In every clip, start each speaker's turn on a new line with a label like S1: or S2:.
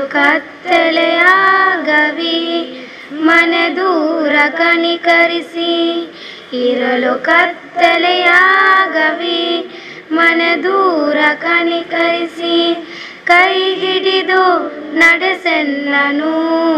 S1: ಕತ್ತಲೆಯಾಗವಿ ಮನೆ ದೂರ ಕನಿಕರಿಸಿ ಇರಲು ಕತ್ತಲೆಯಾಗವಿ ಮನೆ ದೂರ ಕನಿಕರಿಸಿ ಕೈ ಹಿಡಿದು ನಡೆಸೆನ್ನನು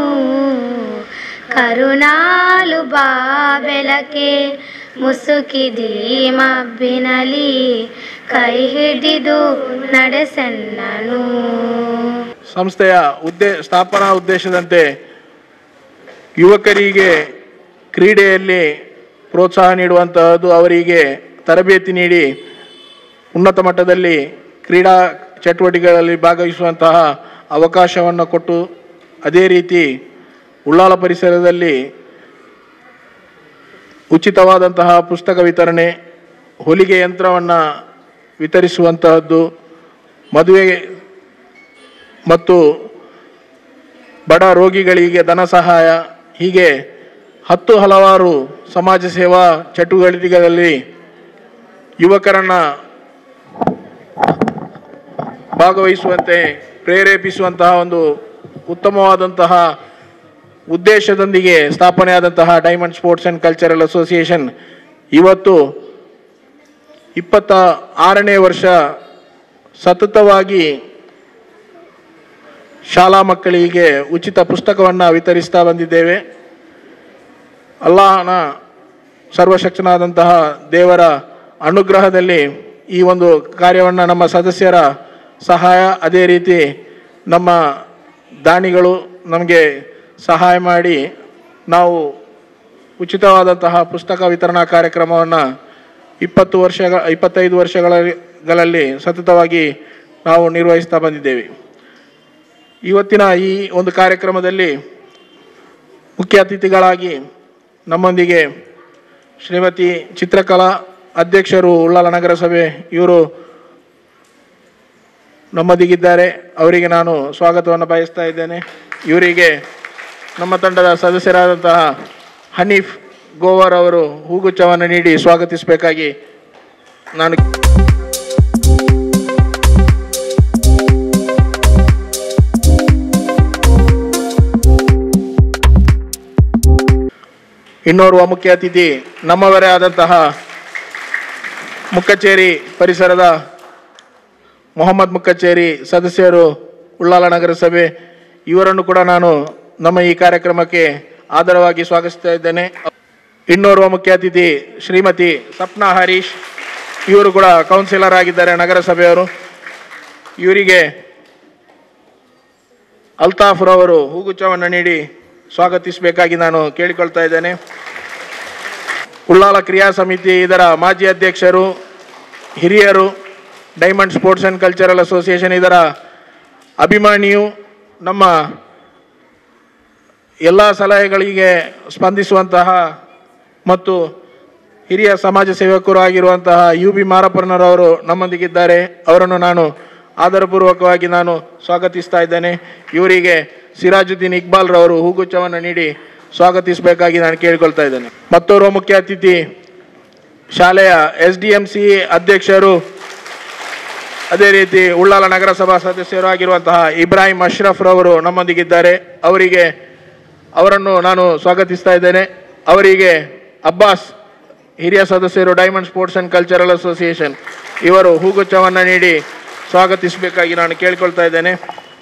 S1: ಕರುಣಾಲು ಬಾ ಬೆಳಕೆ ಮುಸುಕಿದಿ ಮಬ್ಬಿನಲಿ ಕೈ ಹಿಡಿದು ನಡೆಸೆನ್ನನು
S2: ಸಂಸ್ಥೆಯ ಉದ್ದೇ ಸ್ಥಾಪನಾ ಉದ್ದೇಶದಂತೆ ಯುವಕರಿಗೆ ಕ್ರೀಡೆಯಲ್ಲಿ ಪ್ರೋತ್ಸಾಹ ನೀಡುವಂತಹದ್ದು ಅವರಿಗೆ ತರಬೇತಿ ನೀಡಿ ಉನ್ನತ ಮಟ್ಟದಲ್ಲಿ ಕ್ರೀಡಾ ಚಟುವಟಿಕೆಗಳಲ್ಲಿ ಭಾಗವಹಿಸುವಂತಹ ಅವಕಾಶವನ್ನು ಕೊಟ್ಟು ಅದೇ ರೀತಿ ಉಳ್ಳಾಲ ಪರಿಸರದಲ್ಲಿ ಉಚಿತವಾದಂತಹ ಪುಸ್ತಕ ವಿತರಣೆ ಹೊಲಿಗೆ ಯಂತ್ರವನ್ನು ವಿತರಿಸುವಂತಹದ್ದು ಮದುವೆ ಮತ್ತು ಬಡ ರೋಗಿಗಳಿಗೆ ಧನ ಸಹಾಯ ಹೀಗೆ ಹತ್ತು ಹಲವಾರು ಸಮಾಜ ಸೇವಾ ಚಟುವಟಿಕೆಗಳಲ್ಲಿ ಯುವಕರನ್ನು ಭಾಗವಹಿಸುವಂತೆ ಪ್ರೇರೇಪಿಸುವಂತಹ ಒಂದು ಉತ್ತಮವಾದಂತಹ ಉದ್ದೇಶದೊಂದಿಗೆ ಸ್ಥಾಪನೆಯಾದಂತಹ diamond sports and cultural association ಇವತ್ತು ಇಪ್ಪತ್ತ ಆರನೇ ವರ್ಷ ಸತತವಾಗಿ ಶಾಲಾ ಮಕ್ಕಳಿಗೆ ಉಚಿತ ಪುಸ್ತಕವನ್ನು ವಿತರಿಸ್ತಾ ಬಂದಿದ್ದೇವೆ ಅಲ್ಲಾಹನ ಸರ್ವಶಕ್ತನಾದಂತಹ ದೇವರ ಅನುಗ್ರಹದಲ್ಲಿ ಈ ಒಂದು ಕಾರ್ಯವನ್ನು ನಮ್ಮ ಸದಸ್ಯರ ಸಹಾಯ ಅದೇ ರೀತಿ ನಮ್ಮ ದಾನಿಗಳು ನಮಗೆ ಸಹಾಯ ಮಾಡಿ ನಾವು ಉಚಿತವಾದಂತಹ ಪುಸ್ತಕ ವಿತರಣಾ ಕಾರ್ಯಕ್ರಮವನ್ನು ಇಪ್ಪತ್ತು ವರ್ಷಗಳ ಇಪ್ಪತ್ತೈದು ವರ್ಷಗಳಲ್ಲಿ ಸತತವಾಗಿ ನಾವು ನಿರ್ವಹಿಸ್ತಾ ಬಂದಿದ್ದೇವೆ ಇವತ್ತಿನ ಈ ಒಂದು ಕಾರ್ಯಕ್ರಮದಲ್ಲಿ ಮುಖ್ಯ ಅತಿಥಿಗಳಾಗಿ ನಮ್ಮೊಂದಿಗೆ ಶ್ರೀಮತಿ ಚಿತ್ರಕಲಾ ಅಧ್ಯಕ್ಷರು ಉಳ್ಳಾಲ ನಗರಸಭೆ ಇವರು ನಮ್ಮೊಂದಿಗಿದ್ದಾರೆ ಅವರಿಗೆ ನಾನು ಸ್ವಾಗತವನ್ನು ಬಯಸ್ತಾ ಇದ್ದೇನೆ ಇವರಿಗೆ ನಮ್ಮ ತಂಡದ ಸದಸ್ಯರಾದಂತಹ ಹನೀಫ್ ಗೋವರ್ ಅವರು ಹೂಗುಚ್ಛವನ್ನು ನೀಡಿ ಸ್ವಾಗತಿಸಬೇಕಾಗಿ ನಾನು ಇನ್ನೋರ್ವ ಮುಖ್ಯ ಅತಿಥಿ ನಮ್ಮವರೇ ಆದಂತಹ ಮುಕ್ಕಚೇರಿ ಪರಿಸರದ ಮೊಹಮ್ಮದ್ ಮುಕ್ಕಚೇರಿ ಸದಸ್ಯರು ಉಳ್ಳಾಲ ನಗರಸಭೆ ಇವರನ್ನು ಕೂಡ ನಾನು ನಮ್ಮ ಈ ಕಾರ್ಯಕ್ರಮಕ್ಕೆ ಆದರವಾಗಿ ಸ್ವಾಗತಿಸ್ತಾ ಇದ್ದೇನೆ ಇನ್ನೋರ್ವ ಮುಖ್ಯ ಅತಿಥಿ ಶ್ರೀಮತಿ ಸಪ್ನಾ ಹರೀಶ್ ಇವರು ಕೂಡ ಕೌನ್ಸಿಲರ್ ಆಗಿದ್ದಾರೆ ನಗರಸಭೆಯವರು ಇವರಿಗೆ ಅಲ್ತಾಫ್ರವರು ಹೂಗುಚ್ಛವನ್ನು ನೀಡಿ ಸ್ವಾಗತಿಸಬೇಕಾಗಿ ನಾನು ಕೇಳಿಕೊಳ್ತಾ ಇದ್ದೇನೆ ಉಳ್ಳಾಲ ಕ್ರಿಯಾ ಸಮಿತಿ ಇದರ ಮಾಜಿ ಅಧ್ಯಕ್ಷರು ಹಿರಿಯರು diamond sports and cultural association ಇದರ ಅಭಿಮಾನಿಯು ನಮ್ಮ ಎಲ್ಲ ಸಲಹೆಗಳಿಗೆ ಸ್ಪಂದಿಸುವಂತಹ ಮತ್ತು ಹಿರಿಯ ಸಮಾಜ ಸೇವಕರು ಆಗಿರುವಂತಹ ಯು ಬಿ ಮಾರಪ್ಪನರವರು ನಮ್ಮೊಂದಿಗಿದ್ದಾರೆ ಅವರನ್ನು ನಾನು ಆದರಪೂರ್ವಕವಾಗಿ ನಾನು ಸ್ವಾಗತಿಸ್ತಾ ಇದ್ದೇನೆ ಇವರಿಗೆ ಸಿರಾಜುದ್ದೀನ್ ಇಕ್ಬಾಲ್ ರವರು ಹೂಗುಚ್ಛವನ್ನು ನೀಡಿ ಸ್ವಾಗತಿಸಬೇಕಾಗಿ ನಾನು ಕೇಳಿಕೊಳ್ತಾ ಇದ್ದೇನೆ ಮತ್ತೋರ್ವ ಮುಖ್ಯ ಅತಿಥಿ ಶಾಲೆಯ ಎಸ್ ಡಿ ಎಂ ಸಿ ಅಧ್ಯಕ್ಷರು ಅದೇ ರೀತಿ ಉಳ್ಳಾಲ ನಗರಸಭಾ ಸದಸ್ಯರು ಆಗಿರುವಂತಹ ಇಬ್ರಾಹಿಂ ಅಶ್ರಫ್ ರವರು ನಮ್ಮೊಂದಿಗಿದ್ದಾರೆ ಅವರಿಗೆ ಅವರನ್ನು ನಾನು ಸ್ವಾಗತಿಸ್ತಾ ಇದ್ದೇನೆ ಅವರಿಗೆ ಅಬ್ಬಾಸ್ ಹಿರಿಯ ಸದಸ್ಯರು diamond sports and cultural association ಇವರು ಹೂಗುಚ್ಛವನ್ನು ನೀಡಿ ಸ್ವಾಗತಿಸಬೇಕಾಗಿ ನಾನು ಕೇಳಿಕೊಳ್ತಾ ಇದ್ದೇನೆ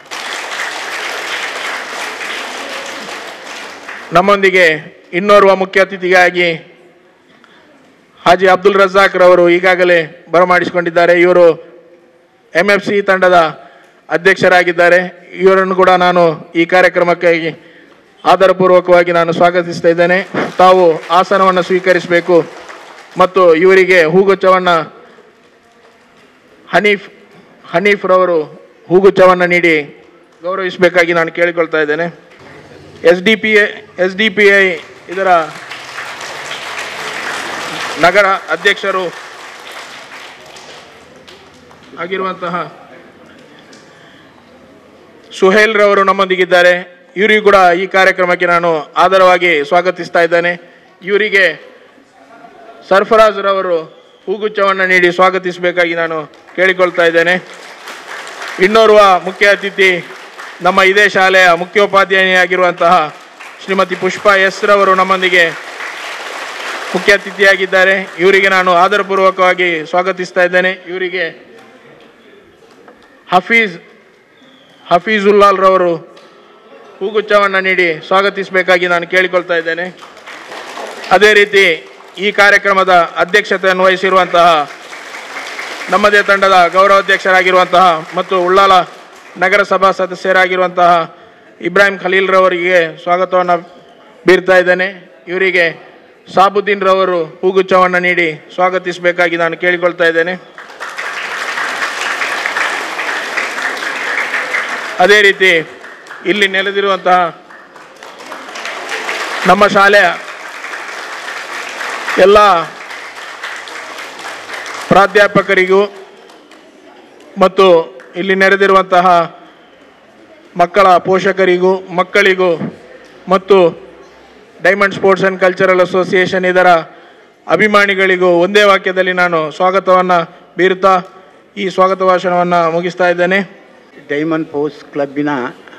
S2: ನಮ್ಮೊಂದಿಗೆ ಇನ್ನೋರ್ವ ಮುಖ್ಯ ಅತಿಥಿಯಾಗಿ ಹಾಜಿ ಅಬ್ದುಲ್ ರಜಾಕ್ ರವರು ಈಗಾಗಲೇ ಬರಮಾಡಿಸಿಕೊಂಡಿದ್ದಾರೆ ಇವರು ಎಂ ಎಫ್ ಸಿ ತಂಡದ ಅಧ್ಯಕ್ಷರಾಗಿದ್ದಾರೆ ಇವರನ್ನು ಕೂಡ ನಾನು ಈ ಕಾರ್ಯಕ್ರಮಕ್ಕೆ ಆಧಾರಪೂರ್ವಕವಾಗಿ ನಾನು ಸ್ವಾಗತಿಸ್ತಾ ಇದ್ದೇನೆ ತಾವು ಆಸನವನ್ನು ಸ್ವೀಕರಿಸಬೇಕು ಮತ್ತು ಇವರಿಗೆ ಹೂಗುಚ್ಛವನ್ನು ಹನೀಫ್ ಹನೀಫ್ ರವರು ಹೂಗುಚ್ಛವನ್ನು ನೀಡಿ ಗೌರವಿಸಬೇಕಾಗಿ ನಾನು ಕೇಳಿಕೊಳ್ತಾ ಇದ್ದೇನೆ S D P S D P I ಇದರ ನಗರ ಅಧ್ಯಕ್ಷರು ಆಗಿರುವಂತಹ ಸುಹೇಲ್ ರವರು ನಮ್ಮೊಂದಿಗಿದ್ದಾರೆ ಇವರಿಗೂ ಕೂಡ ಈ ಕಾರ್ಯಕ್ರಮಕ್ಕೆ ನಾನು ಆಧಾರವಾಗಿ ಸ್ವಾಗತಿಸ್ತಾ ಇದ್ದೇನೆ ಇವರಿಗೆ ಸರ್ಫರಾಜ್ ರವರು ಹೂಗುಚ್ಛವನ್ನು ನೀಡಿ ಸ್ವಾಗತಿಸಬೇಕಾಗಿ ನಾನು ಕೇಳಿಕೊಳ್ತಾ ಇದ್ದೇನೆ ಇನ್ನೋರ್ವ ಮುಖ್ಯ ಅತಿಥಿ ನಮ್ಮ ಇದೇ ಶಾಲೆಯ ಮುಖ್ಯೋಪಾಧ್ಯಾಯಿನಿಯಾಗಿರುವಂತಹ ಶ್ರೀಮತಿ ಪುಷ್ಪಾ ಎಸ್ ರವರು ನಮ್ಮೊಂದಿಗೆ ಮುಖ್ಯ ಅತಿಥಿಯಾಗಿದ್ದಾರೆ ಇವರಿಗೆ ನಾನು ಆದರಪೂರ್ವಕವಾಗಿ ಸ್ವಾಗತಿಸ್ತಾ ಇದ್ದೇನೆ ಇವರಿಗೆ ಹಫೀಜ್ ಹಫೀಜುಲ್ಲಾಲ್ ರವರು ಹೂಗುಚ್ಛವನ್ನು ನೀಡಿ ಸ್ವಾಗತಿಸಬೇಕಾಗಿ ನಾನು ಕೇಳಿಕೊಳ್ತಾ ಇದ್ದೇನೆ ಅದೇ ರೀತಿ ಈ ಕಾರ್ಯಕ್ರಮದ ಅಧ್ಯಕ್ಷತೆಯನ್ನು ವಹಿಸಿರುವಂತಹ ನಮ್ಮದೇ ತಂಡದ ಗೌರವಾಧ್ಯಕ್ಷರಾಗಿರುವಂತಹ ಮತ್ತು ಉಳ್ಳಾಲ ನಗರಸಭಾ ಸದಸ್ಯರಾಗಿರುವಂತಹ ಇಬ್ರಾಹಿಂ ಖಲೀಲ್ ರವರಿಗೆ ಸ್ವಾಗತವನ್ನು ಬೀರ್ತಾ ಇದ್ದೇನೆ ಇವರಿಗೆ ಸಾಬುದ್ದೀನ್ ರವರು ಹೂಗುಚ್ಛವನ್ನು ನೀಡಿ ಸ್ವಾಗತಿಸಬೇಕಾಗಿ ನಾನು ಕೇಳಿಕೊಳ್ತಾ ಇದ್ದೇನೆ ಅದೇ ರೀತಿ ಇಲ್ಲಿ ನೆಲೆದಿರುವಂತಹ ನಮ್ಮ ಶಾಲೆಯ ಎಲ್ಲ ಪ್ರಾಧ್ಯಾಪಕರಿಗೂ ಮತ್ತು ಇಲ್ಲಿ ನೆರೆದಿರುವಂತಹ ಮಕ್ಕಳ ಪೋಷಕರಿಗೂ ಮಕ್ಕಳಿಗೂ ಮತ್ತು diamond sports and cultural association ಇದರ ಅಭಿಮಾನಿಗಳಿಗೂ ಒಂದೇ ವಾಕ್ಯದಲ್ಲಿ ನಾನು ಸ್ವಾಗತವನ್ನು ಬೀರುತ್ತಾ ಈ ಸ್ವಾಗತ ಭಾಷಣವನ್ನು ಮುಗಿಸ್ತಾ ಇದ್ದೇನೆ
S3: ಡೈಮಂಡ್ ಪೋಸ್ಟ್ ಕ್ಲಬ್ಬಿನ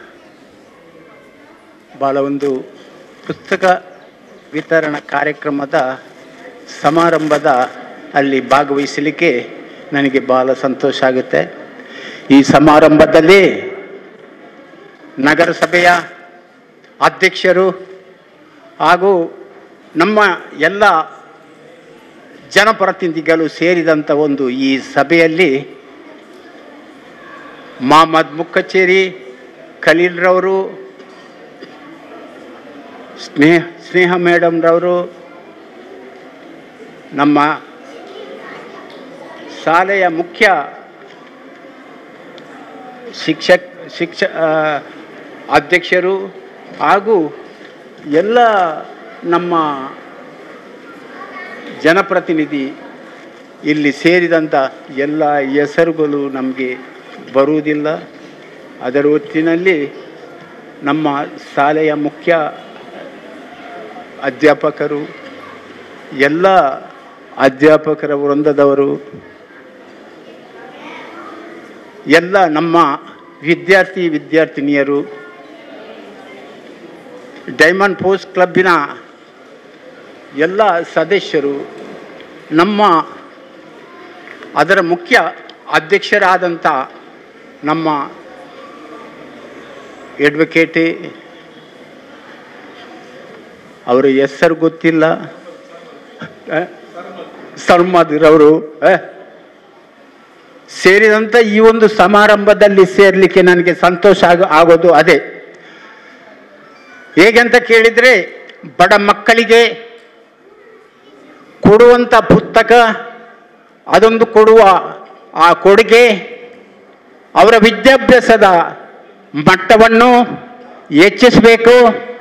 S3: ಭಾಳ ಒಂದು ಪುಸ್ತಕ ವಿತರಣಾ ಕಾರ್ಯಕ್ರಮದ ಸಮಾರಂಭದ ಅಲ್ಲಿ ಭಾಗವಹಿಸಲಿಕ್ಕೆ ನನಗೆ ಭಾಳ ಸಂತೋಷ ಆಗುತ್ತೆ ಈ ಸಮಾರಂಭದಲ್ಲಿ ನಗರಸಭೆಯ ಅಧ್ಯಕ್ಷರು ಹಾಗೂ ನಮ್ಮ ಎಲ್ಲ ಜನಪ್ರತಿನಿಧಿಗಳು ಸೇರಿದಂಥ ಒಂದು ಈ ಸಭೆಯಲ್ಲಿ ಮಹಮ್ಮದ್ ಮುಕ್ಕಚೇರಿ ಖಲೀಲ್ರವರು ಸ್ನೇಹ ಸ್ನೇಹ ಮೇಡಮ್ರವರು ನಮ್ಮ ಶಾಲೆಯ ಮುಖ್ಯ ಶಿಕ್ಷಕ್ ಶಿಕ್ಷ ಆ, ಅಧ್ಯಕ್ಷರು ಹಾಗೂ ಎಲ್ಲ ನಮ್ಮ ಜನಪ್ರತಿನಿಧಿ ಇಲ್ಲಿ ಸೇರಿದಂಥ ಎಲ್ಲ ಹೆಸರುಗಳು ನಮಗೆ ಬರುವುದಿಲ್ಲ ಅದರ ಹೊತ್ತಿನಲ್ಲಿ ನಮ್ಮ ಶಾಲೆಯ ಮುಖ್ಯ ಅಧ್ಯಾಪಕರು ಎಲ್ಲ ಅಧ್ಯಾಪಕರ ವೃಂದದವರು ಎಲ್ಲ ನಮ್ಮ ವಿದ್ಯಾರ್ಥಿ ವಿದ್ಯಾರ್ಥಿನಿಯರು ಡೈಮಂಡ್ ಪೋಸ್ಟ್ ಕ್ಲಬ್ಬಿನ ಎಲ್ಲ ಸದಸ್ಯರು ನಮ್ಮ ಅದರ ಮುಖ್ಯ ಅಧ್ಯಕ್ಷರಾದಂಥ ನಮ್ಮ ಅಡ್ವೊಕೇಟಿ ಅವರ ಹೆಸರು ಗೊತ್ತಿಲ್ಲ ಸರ್ಮದ್ರವರು ಸೇರಿದಂಥ ಈ ಒಂದು ಸಮಾರಂಭದಲ್ಲಿ ಸೇರಲಿಕ್ಕೆ ನನಗೆ ಸಂತೋಷ ಆಗ ಆಗೋದು ಅದೇ ಹೇಗೆಂತ ಕೇಳಿದರೆ ಬಡ ಮಕ್ಕಳಿಗೆ ಕೊಡುವಂಥ ಪುಸ್ತಕ ಅದೊಂದು ಕೊಡುವ ಆ ಕೊಡುಗೆ ಅವರ ವಿದ್ಯಾಭ್ಯಾಸದ ಮಟ್ಟವನ್ನು ಹೆಚ್ಚಿಸಬೇಕು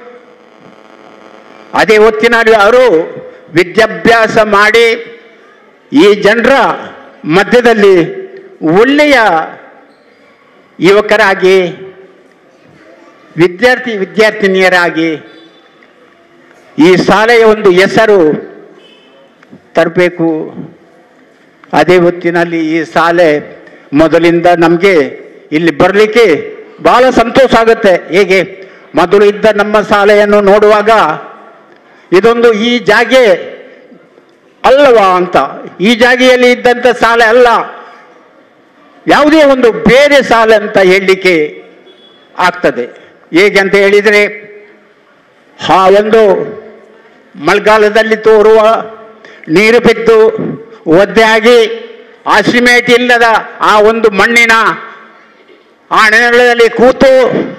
S3: ಅದೇ ಹೊತ್ತಿನಲ್ಲಿ ಅವರು ವಿದ್ಯಾಭ್ಯಾಸ ಮಾಡಿ ಈ ಜನರ ಮಧ್ಯದಲ್ಲಿ ಒಳ್ಳೆಯ ಯುವಕರಾಗಿ ವಿದ್ಯಾರ್ಥಿ ವಿದ್ಯಾರ್ಥಿನಿಯರಾಗಿ ಈ ಶಾಲೆಯ ಒಂದು ಹೆಸರು ತರಬೇಕು ಅದೇ ಹೊತ್ತಿನಲ್ಲಿ ಈ ಶಾಲೆ ಮೊದಲಿಂದ ನಮಗೆ ಇಲ್ಲಿ ಬರಲಿಕ್ಕೆ ಬಹಳ ಸಂತೋಷ ಆಗುತ್ತೆ ಹೇಗೆ ಮೊದಲು ಇದ್ದ ನಮ್ಮ ಶಾಲೆಯನ್ನು ನೋಡುವಾಗ ಇದೊಂದು ಈ ಜಾಗೆ ಅಲ್ಲವಾ ಅಂತ ಈ ಜಾಗೆಯಲ್ಲಿ ಇದ್ದಂಥ ಶಾಲೆ ಅಲ್ಲ ಯಾವುದೇ ಒಂದು ಬೇರೆ ಶಾಲೆ ಅಂತ ಹೇಳಲಿಕ್ಕೆ ಆಗ್ತದೆ ಹೇಗೆ ಅಂತ ಹೇಳಿದರೆ ಆ ಒಂದು ಮಳೆಗಾಲದಲ್ಲಿ ತೋರುವ ನೀರು ಬಿದ್ದು ಒದ್ದೆ ಆಗಿ ಆ ಸಿಮೆಂಟ್ ಇಲ್ಲದ ಆ ಒಂದು ಮಣ್ಣಿನ ಆ ನೆರಳಲ್ಲಿ ಕೂತು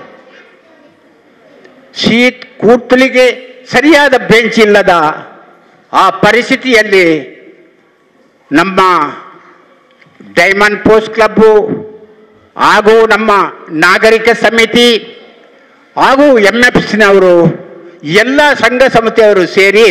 S3: ಶೀತ್ ಕೂತಲಿಗೆ ಸರಿಯಾದ ಬೆಂಚ್ ಇಲ್ಲದ ಆ ಪರಿಸ್ಥಿತಿಯಲ್ಲಿ ನಮ್ಮ ಡೈಮಂಡ್ ಪೋಸ್ಟ್ ಕ್ಲಬ್ಬು ಹಾಗೂ ನಮ್ಮ ನಾಗರಿಕ ಸಮಿತಿ ಹಾಗೂ ಎಮ್ ಎಫ್ ಸಿನವರು ಎಲ್ಲ ಸಂಘ ಸಂಸ್ಥೆಯವರು ಸೇರಿ